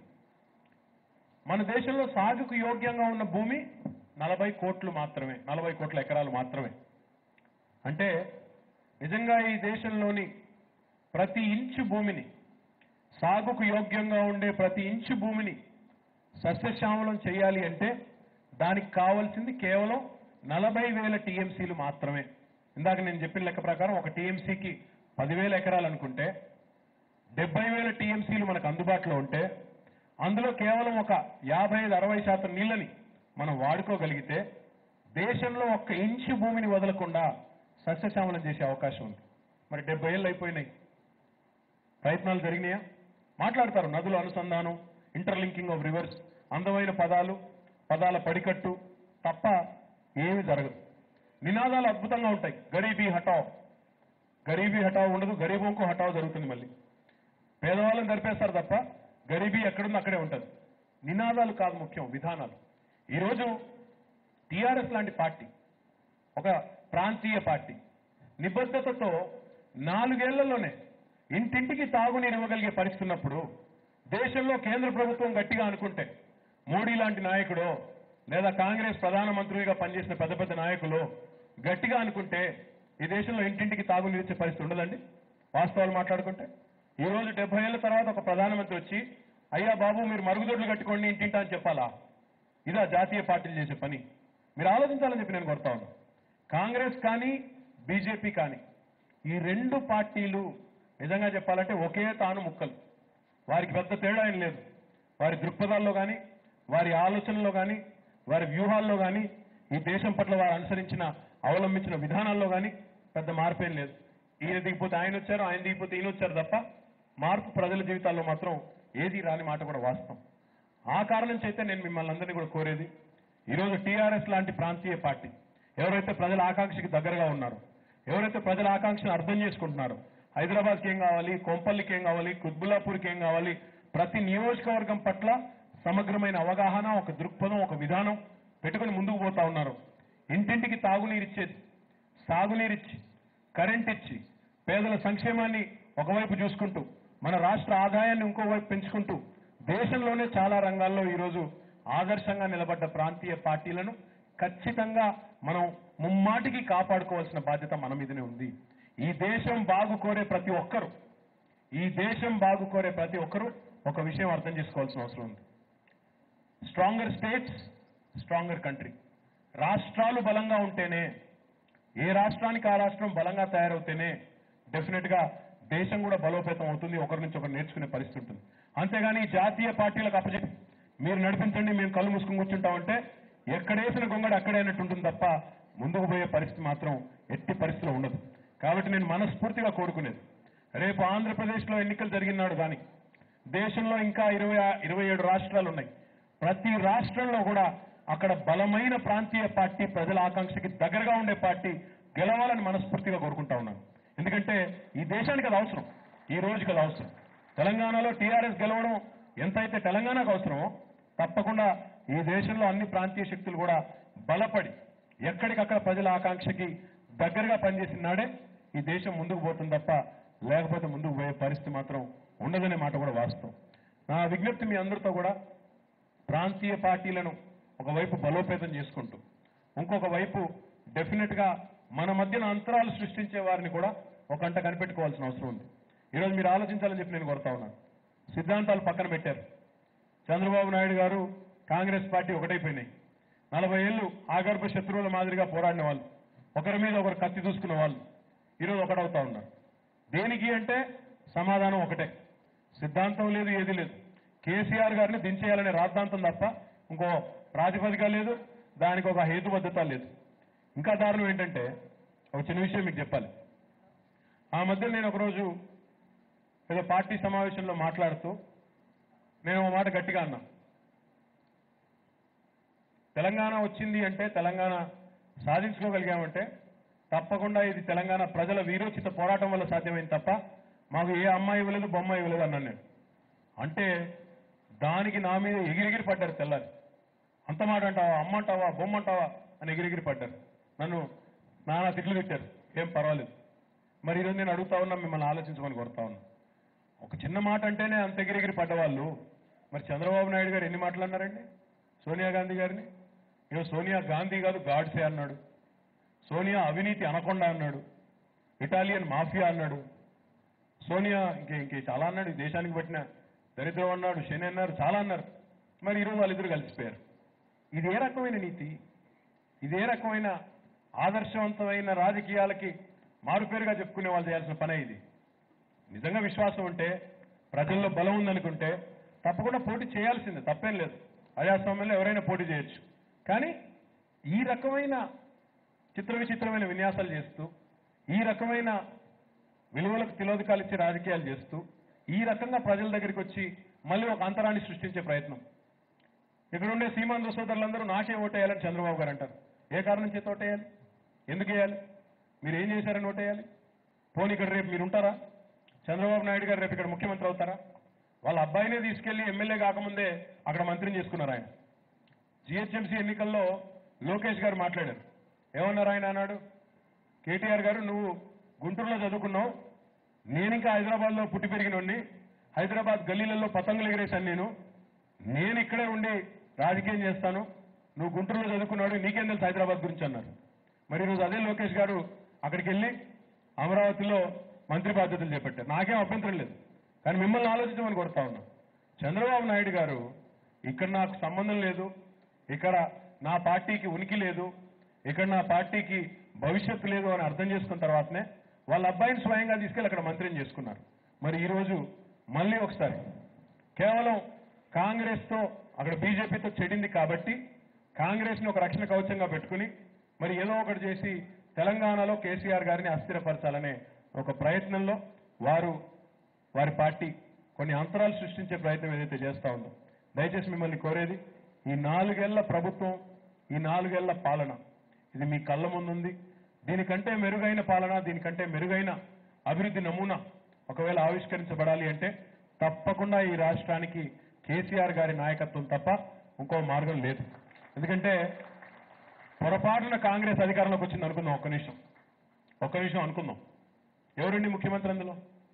మన దేశంలో సాగుకు యోగ్యంగా ఉన్న భూమి నలభై కోట్లు మాత్రమే నలభై కోట్ల ఎకరాలు మాత్రమే అంటే నిజంగా ఈ దేశంలోని ప్రతి ఇంచు భూమిని సాగుకు యోగ్యంగా ఉండే ప్రతి ఇంచు భూమిని సస్యశ్యామలం చేయాలి అంటే దానికి కావాల్సింది కేవలం నలభై వేల టీఎంసీలు మాత్రమే ఇందాక నేను చెప్పిన లెక్క ప్రకారం ఒక టీఎంసీకి పదివేల ఎకరాలు అనుకుంటే డెబ్బై వేల టీఎంసీలు మనకు అందుబాటులో ఉంటే అందులో కేవలం ఒక యాభై ఐదు అరవై శాతం నీళ్ళని మనం వాడుకోగలిగితే దేశంలో ఒక్క ఇంచు భూమిని వదలకుండా సస్యశ్యామలం చేసే అవకాశం ఉంది మరి డెబ్బై ఏళ్ళు అయిపోయినాయి ప్రయత్నాలు జరిగినాయా మాట్లాడతారు నదుల అనుసంధానం ఇంటర్లింకింగ్ ఆఫ్ రివర్స్ అందమైన పదాలు పదాల పడికట్టు తప్ప ఏమి జరగదు నినాదాలు అద్భుతంగా ఉంటాయి గరీబీ హటావ్ గరీబీ హటావ్ ఉండదు గరీబోంకు హటావ్ జరుగుతుంది మళ్ళీ పేదవాళ్ళని జరిపేస్తారు తప్ప గరీబీ ఎక్కడుందో అక్కడే ఉంటుంది నినాదాలు కాదు ముఖ్యం విధానాలు ఈరోజు టీఆర్ఎస్ లాంటి పార్టీ ఒక ప్రాంతీయ పార్టీ నిబద్ధతతో నాలుగేళ్లలోనే ఇంటింటికి తాగునీరు ఇవ్వగలిగే పరిస్థితి ఉన్నప్పుడు దేశంలో కేంద్ర ప్రభుత్వం గట్టిగా అనుకుంటే మోడీ లాంటి నాయకుడు లేదా కాంగ్రెస్ ప్రధానమంత్రిగా పనిచేసిన పెద్ద పెద్ద నాయకులు గట్టిగా అనుకుంటే ఈ దేశంలో ఇంటింటికి తాగునీరు ఇచ్చే పరిస్థితి ఉండదండి వాస్తవాలు మాట్లాడుకుంటే ఈ రోజు డెబ్బై ఏళ్ల తర్వాత ఒక ప్రధానమంత్రి వచ్చి అయ్యా బాబు మీరు మరుగుదొడ్లు కట్టుకోండి ఇంటింటా అని చెప్పాలా ఇదా జాతీయ పార్టీలు చేసే పని మీరు ఆలోచించాలని చెప్పి నేను కోరుతా ఉన్నాను కాంగ్రెస్ కానీ బీజేపీ కానీ ఈ రెండు పార్టీలు నిజంగా చెప్పాలంటే ఒకే తాను ముక్కలు వారికి పెద్ద తేడా ఏం లేదు వారి దృక్పథాల్లో కానీ వారి ఆలోచనలో కానీ వారి వ్యూహాల్లో కానీ ఈ దేశం పట్ల వారు అనుసరించిన అవలంబించిన విధానాల్లో కానీ పెద్ద మార్పు ఏం లేదు ఈయన దిగిపోతే ఆయన వచ్చారు ఆయన దిగిపోతే ఈయన వచ్చారు తప్ప మార్పు ప్రజల జీవితాల్లో మాత్రం ఏది రాని మాట కూడా వాస్తవం ఆ కారణం చేతే నేను మిమ్మల్ని అందరినీ కూడా కోరేది ఈరోజు టీఆర్ఎస్ లాంటి ప్రాంతీయ పార్టీ ఎవరైతే ప్రజల ఆకాంక్షకి దగ్గరగా ఉన్నారో ఎవరైతే ప్రజల ఆకాంక్షను అర్థం చేసుకుంటున్నారో హైదరాబాద్కి ఏం కావాలి కొంపల్లికి ఏం కావాలి కుత్బుల్లాపూర్కి ఏం కావాలి ప్రతి నియోజకవర్గం పట్ల సమగ్రమైన అవగాహన ఒక దృక్పథం ఒక విధానం పెట్టుకొని ముందుకు పోతా ఉన్నారు ఇంటింటికి తాగునీరు ఇచ్చేది సాగునీరిచ్చి కరెంట్ ఇచ్చి పేదల సంక్షేమాన్ని ఒకవైపు చూసుకుంటూ మన రాష్ట్ర ఆదాయాన్ని ఇంకోవైపు పెంచుకుంటూ దేశంలోనే చాలా రంగాల్లో ఈరోజు ఆదర్శంగా నిలబడ్డ ప్రాంతీయ పార్టీలను ఖచ్చితంగా మనం ముమ్మాటికి కాపాడుకోవాల్సిన బాధ్యత మన మీదనే ఉంది ఈ దేశం బాగు కోరే ప్రతి ఒక్కరు ఈ దేశం బాగు కోరే ప్రతి ఒక్కరూ ఒక విషయం అర్థం చేసుకోవాల్సిన అవసరం ఉంది స్ట్రాంగర్ స్టేట్స్ స్ట్రాంగర్ కంట్రీ రాష్ట్రాలు బలంగా ఉంటేనే ఏ రాష్ట్రానికి ఆ రాష్ట్రం బలంగా తయారవుతేనే డెఫినెట్ గా దేశం కూడా బలోపేతం అవుతుంది ఒకరి నుంచి ఒకరు నేర్చుకునే పరిస్థితి ఉంటుంది అంతేగాని ఈ జాతీయ పార్టీలకు అప్పచెప్పి మీరు నడిపించండి మేము కళ్ళు మూసుకుని కూర్చుంటామంటే ఎక్కడేసిన గొంగడి అక్కడే అన్నట్టు ఉంటుంది తప్ప ముందుకు పోయే పరిస్థితి మాత్రం ఎట్టి పరిస్థితిలో ఉండదు కాబట్టి నేను మనస్ఫూర్తిగా కోరుకునేది రేపు ఆంధ్రప్రదేశ్లో ఎన్నికలు జరిగినాడు కానీ దేశంలో ఇంకా ఇరవై ఇరవై ఏడు రాష్ట్రాలు ఉన్నాయి ప్రతి రాష్ట్రంలో కూడా అక్కడ బలమైన ప్రాంతీయ పార్టీ ప్రజల ఆకాంక్షకి దగ్గరగా ఉండే పార్టీ గెలవాలని మనస్ఫూర్తిగా కోరుకుంటా ఉన్నాను ఎందుకంటే ఈ దేశానికి అది అవసరం ఈ రోజుకి అది అవసరం తెలంగాణలో టీఆర్ఎస్ గెలవడం ఎంతైతే తెలంగాణకు అవసరమో తప్పకుండా ఈ దేశంలో అన్ని ప్రాంతీయ శక్తులు కూడా బలపడి ఎక్కడికక్కడ ప్రజల ఆకాంక్షకి దగ్గరగా పనిచేసిన నాడే ఈ దేశం ముందుకు పోతుంది తప్ప లేకపోతే ముందుకు పోయే పరిస్థితి మాత్రం ఉండదనే మాట కూడా వాస్తవం నా విజ్ఞప్తి మీ అందరితో కూడా ప్రాంతీయ పార్టీలను ఒకవైపు బలోపేతం చేసుకుంటూ ఇంకొక వైపు డెఫినెట్ గా మన మధ్యన అంతరాలు సృష్టించే వారిని కూడా ఒక గంట కనిపెట్టుకోవాల్సిన అవసరం ఉంది ఈరోజు మీరు ఆలోచించాలని చెప్పి నేను కోరుతా ఉన్నాను సిద్ధాంతాలు పక్కన పెట్టారు చంద్రబాబు నాయుడు గారు కాంగ్రెస్ పార్టీ ఒకటైపోయినాయి నలభై ఏళ్ళు ఆగర్భ శత్రువుల మాదిరిగా పోరాడిన వాళ్ళు ఒకరి మీద ఒకరు కత్తి దూసుకున్న వాళ్ళు ఈరోజు ఒకటవుతా ఉన్నారు దేనికి అంటే సమాధానం ఒకటే సిద్ధాంతం లేదు ఏది లేదు కేసీఆర్ గారిని దించేయాలనే రాద్ధాంతం తప్ప ఇంకో ప్రాతిపదిక లేదు దానికి ఒక హేతుబద్ధత లేదు ఇంకా దారుణం ఏంటంటే ఒక చిన్న విషయం మీకు చెప్పాలి ఆ మధ్య నేను ఒకరోజు ఏదో పార్టీ సమావేశంలో మాట్లాడుతూ నేను ఒక మాట గట్టిగా అన్నా తెలంగాణ వచ్చింది అంటే తెలంగాణ సాధించుకోగలిగామంటే తప్పకుండా ఇది తెలంగాణ ప్రజల వీరోచిత పోరాటం వల్ల సాధ్యమైంది తప్ప మాకు ఏ అమ్మాయి ఇవ్వలేదు బొమ్మ ఇవ్వలేదు అన్నాను నేను అంటే దానికి నా మీద ఎగిరెగిరి పడ్డారు తెల్లారి అంత మాట అంటావా అమ్మ అంటావా బొమ్మ అంటావా అని ఎగిరెగిరి పడ్డారు నన్ను నానా తిట్లు తిట్టారు ఏం పర్వాలేదు మరి ఈరోజు నేను అడుగుతా ఉన్నా మిమ్మల్ని ఆలోచించమని కోరుతా ఉన్నా ఒక చిన్న మాట అంటేనే అంత ఎగిరెగిరి పడ్డవాళ్ళు మరి చంద్రబాబు నాయుడు గారు ఎన్ని మాటలు అన్నారండి సోనియా గాంధీ గారిని ఏమో సోనియా గాంధీ కాదు గాడ్సే అన్నాడు సోనియా అవినీతి అనకొండ అన్నాడు ఇటాలియన్ మాఫియా అన్నాడు సోనియా ఇంకే ఇంకే చాలా అన్నాడు ఈ దేశానికి పట్టిన దరిద్రం అన్నాడు శని అన్నారు చాలా అన్నారు మరి ఈరోజు వాళ్ళిద్దరు కలిసిపోయారు ఇది ఏ రకమైన నీతి ఇది ఏ రకమైన ఆదర్శవంతమైన రాజకీయాలకి మారుపేరుగా చెప్పుకునే వాళ్ళు చేయాల్సిన పనే ఇది నిజంగా విశ్వాసం ఉంటే ప్రజల్లో బలం ఉందనుకుంటే తప్పకుండా పోటీ చేయాల్సిందే తప్పేం లేదు ప్రజాస్వామ్యంలో ఎవరైనా పోటీ చేయొచ్చు కానీ ఈ రకమైన చిత్ర విచిత్రమైన విన్యాసాలు చేస్తూ ఈ రకమైన విలువలకు తిలోదకాలు ఇచ్చే రాజకీయాలు చేస్తూ ఈ రకంగా ప్రజల దగ్గరికి వచ్చి మళ్ళీ ఒక అంతరాన్ని సృష్టించే ప్రయత్నం ఇక్కడ ఉండే సీమాంధ్ర సోదరులందరూ నాకే ఓటేయాలని చంద్రబాబు గారు అంటారు ఏ కారణం చేత ఓటేయాలి ఎందుకు వేయాలి మీరు ఏం చేశారని ఓటేయాలి పోనీ ఇక్కడ రేపు మీరు ఉంటారా చంద్రబాబు నాయుడు గారు రేపు ఇక్కడ ముఖ్యమంత్రి అవుతారా వాళ్ళ అబ్బాయినే తీసుకెళ్లి ఎమ్మెల్యే కాకముందే అక్కడ మంత్రిని చేసుకున్నారు ఆయన జిహెచ్ఎంసీ ఎన్నికల్లో లోకేష్ గారు మాట్లాడారు ఏమన్నారు ఆయన అన్నాడు కేటీఆర్ గారు నువ్వు గుంటూరులో చదువుకున్నావు నేను ఇంకా హైదరాబాద్లో పుట్టి పెరిగినోడిని హైదరాబాద్ గల్లీలలో పతంగులు ఎగిరేశాను నేను నేను ఇక్కడే ఉండి రాజకీయం చేస్తాను నువ్వు గుంటూరులో చదువుకున్నాడు నీకేం తెలుసు హైదరాబాద్ గురించి అన్నారు మరి ఈరోజు అదే లోకేష్ గారు అక్కడికి వెళ్ళి అమరావతిలో మంత్రి బాధ్యతలు చేపట్టారు నాకేం అభ్యంతరం లేదు కానీ మిమ్మల్ని ఆలోచించమని కోరుతా ఉన్నా చంద్రబాబు నాయుడు గారు ఇక్కడ నాకు సంబంధం లేదు ఇక్కడ నా పార్టీకి ఉనికి లేదు ఇక్కడ నా పార్టీకి భవిష్యత్తు లేదు అని అర్థం చేసుకున్న తర్వాతనే వాళ్ళ అబ్బాయిని స్వయంగా తీసుకెళ్ళి అక్కడ మంత్రిని చేసుకున్నారు మరి ఈరోజు మళ్ళీ ఒకసారి కేవలం కాంగ్రెస్తో అక్కడ బీజేపీతో చెడింది కాబట్టి కాంగ్రెస్ని ఒక రక్షణ కవచంగా పెట్టుకుని మరి ఏదో ఒకటి చేసి తెలంగాణలో కేసీఆర్ గారిని అస్థిరపరచాలనే ఒక ప్రయత్నంలో వారు వారి పార్టీ కొన్ని అంతరాలు సృష్టించే ప్రయత్నం ఏదైతే చేస్తా ఉందో దయచేసి మిమ్మల్ని కోరేది ఈ నాలుగేళ్ల ప్రభుత్వం ఈ నాలుగేళ్ల పాలన ఇది మీ కళ్ళ ముందుంది దీనికంటే మెరుగైన పాలన దీనికంటే మెరుగైన అభివృద్ధి నమూనా ఒకవేళ ఆవిష్కరించబడాలి అంటే తప్పకుండా ఈ రాష్ట్రానికి కేసీఆర్ గారి నాయకత్వం తప్ప ఇంకో మార్గం లేదు ఎందుకంటే పొరపాటున కాంగ్రెస్ అధికారంలోకి వచ్చింది అనుకుందాం ఒక్క నిమిషం ఒక్క నిమిషం అనుకుందాం ఎవరండి ముఖ్యమంత్రి అందులో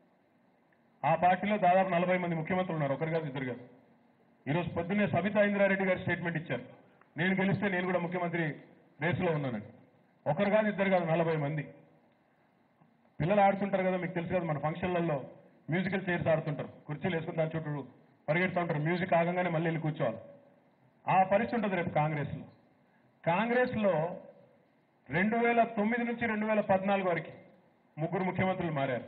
ఆ పార్టీలో దాదాపు నలభై మంది ముఖ్యమంత్రులు ఉన్నారు ఒకరు కాదు ఇద్దరు కాదు ఈరోజు పొద్దున్నే సబితా ఇంద్రారెడ్డి గారు స్టేట్మెంట్ ఇచ్చారు నేను గెలిస్తే నేను కూడా ముఖ్యమంత్రి రేసులో ఉన్నానని ఒకరు కాదు ఇద్దరు కాదు నలభై మంది పిల్లలు ఆడుతుంటారు కదా మీకు తెలుసు కదా మన ఫంక్షన్లలో మ్యూజికల్ చైర్స్ ఆడుతుంటారు కుర్చీలు వేసుకుని దాని చుట్టూ పరిగెడుతూ ఉంటారు మ్యూజిక్ ఆగంగానే మళ్ళీ వెళ్ళి కూర్చోవాలి ఆ పరిస్థితి ఉంటుంది రేపు కాంగ్రెస్లో కాంగ్రెస్లో రెండు వేల తొమ్మిది నుంచి రెండు వేల పద్నాలుగు వరకు ముగ్గురు ముఖ్యమంత్రులు మారారు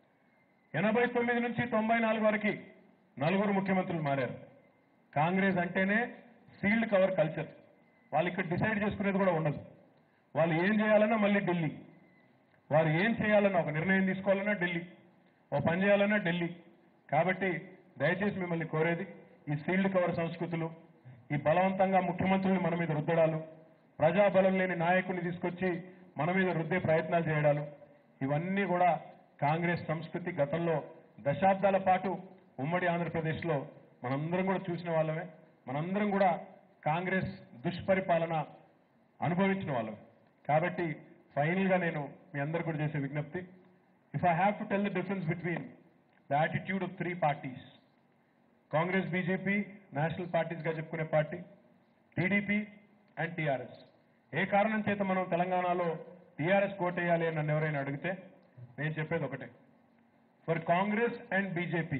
ఎనభై తొమ్మిది నుంచి తొంభై నాలుగు వరకు నలుగురు ముఖ్యమంత్రులు మారారు కాంగ్రెస్ అంటేనే సీల్డ్ కవర్ కల్చర్ వాళ్ళు ఇక్కడ డిసైడ్ చేసుకునేది కూడా ఉండదు వాళ్ళు ఏం చేయాలన్నా మళ్ళీ ఢిల్లీ వారు ఏం చేయాలన్నా ఒక నిర్ణయం తీసుకోవాలన్నా ఢిల్లీ ఓ పని చేయాలన్నా ఢిల్లీ కాబట్టి దయచేసి మిమ్మల్ని కోరేది ఈ సీల్డ్ కవర్ సంస్కృతులు ఈ బలవంతంగా ముఖ్యమంత్రుల్ని మన మీద రుద్దడాలు ప్రజాబలం లేని నాయకుల్ని తీసుకొచ్చి మన మీద రుద్దే ప్రయత్నాలు చేయడాలు ఇవన్నీ కూడా కాంగ్రెస్ సంస్కృతి గతంలో దశాబ్దాల పాటు ఉమ్మడి ఆంధ్రప్రదేశ్లో మనందరం కూడా చూసిన వాళ్ళమే మనందరం కూడా కాంగ్రెస్ దుష్పరిపాలన అనుభవించిన వాళ్ళం కాబట్టి ఫైనల్ గా నేను మీ అందరు కూడా చేసే విజ్ఞప్తి if I have to tell the difference between the attitude of three parties Congress BJP national parties గా చెప్పుకునే పార్టీ టీడీపీ అండ్ టీఆర్ఎస్ ఏ కారణం చేత మనం తెలంగాణలో టీఆర్ఎస్ కోటేయాలి అని నన్ను ఎవరైనా అడిగితే నేను చెప్పేది ఒకటే for Congress and BJP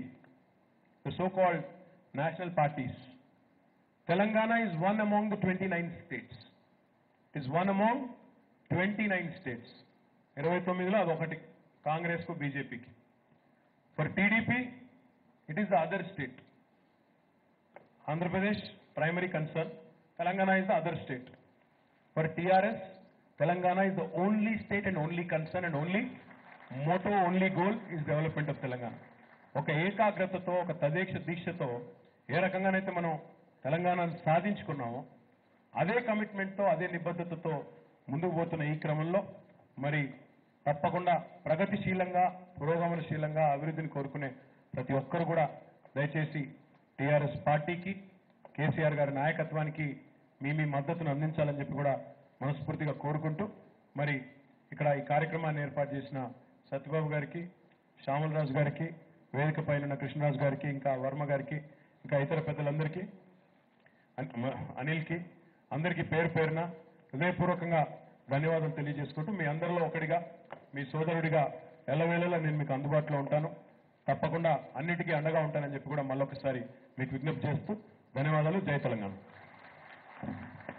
the so called national parties Telangana is one among the twenty nine states is one among twenty nine states ఇరవై తొమ్మిదిలో అదొకటి కాంగ్రెస్కు బీజేపీకి for TDP it is the other state Andhra Pradesh primary concern Telangana is the other state for TRS Telangana is the only state and only concern and only motto only goal is development of Telangana ఒక ఏకాగ్రతతో ఒక తదేక్ష దీక్షతో ఏ రకంగానైతే మనం తెలంగాణను సాధించుకున్నామో అదే కమిట్మెంట్తో అదే నిబద్ధతతో ముందుకు పోతున్న ఈ క్రమంలో మరి తప్పకుండా ప్రగతిశీలంగా పురోగమనశీలంగా అభివృద్ధిని కోరుకునే ప్రతి ఒక్కరు కూడా దయచేసి టీఆర్ఎస్ పార్టీకి కేసీఆర్ గారి నాయకత్వానికి మీ మీ మద్దతును అందించాలని చెప్పి కూడా మనస్ఫూర్తిగా కోరుకుంటూ మరి ఇక్కడ ఈ కార్యక్రమాన్ని ఏర్పాటు చేసిన సత్యబాబు గారికి శ్యామలరాజు గారికి వేదిక పైన ఉన్న కృష్ణరాజు గారికి ఇంకా వర్మ గారికి ఇంకా ఇతర పెద్దలందరికీ అన్- మ- అనిల్కి అందరికీ పేరు పేరున హృదయపూర్వకంగా ధన్యవాదాలు తెలియజేసుకుంటూ మీ అందరిలో ఒకటిగా మీ సోదరుడిగా ఎల్లవేళలా నేను మీకు అందుబాటులో ఉంటాను తప్పకుండా అన్నిటికీ అండగా ఉంటానని చెప్పి కూడా మళ్ళొకసారి మీకు విజ్ఞప్తి చేస్తూ ధన్యవాదాలు జై తెలంగాణ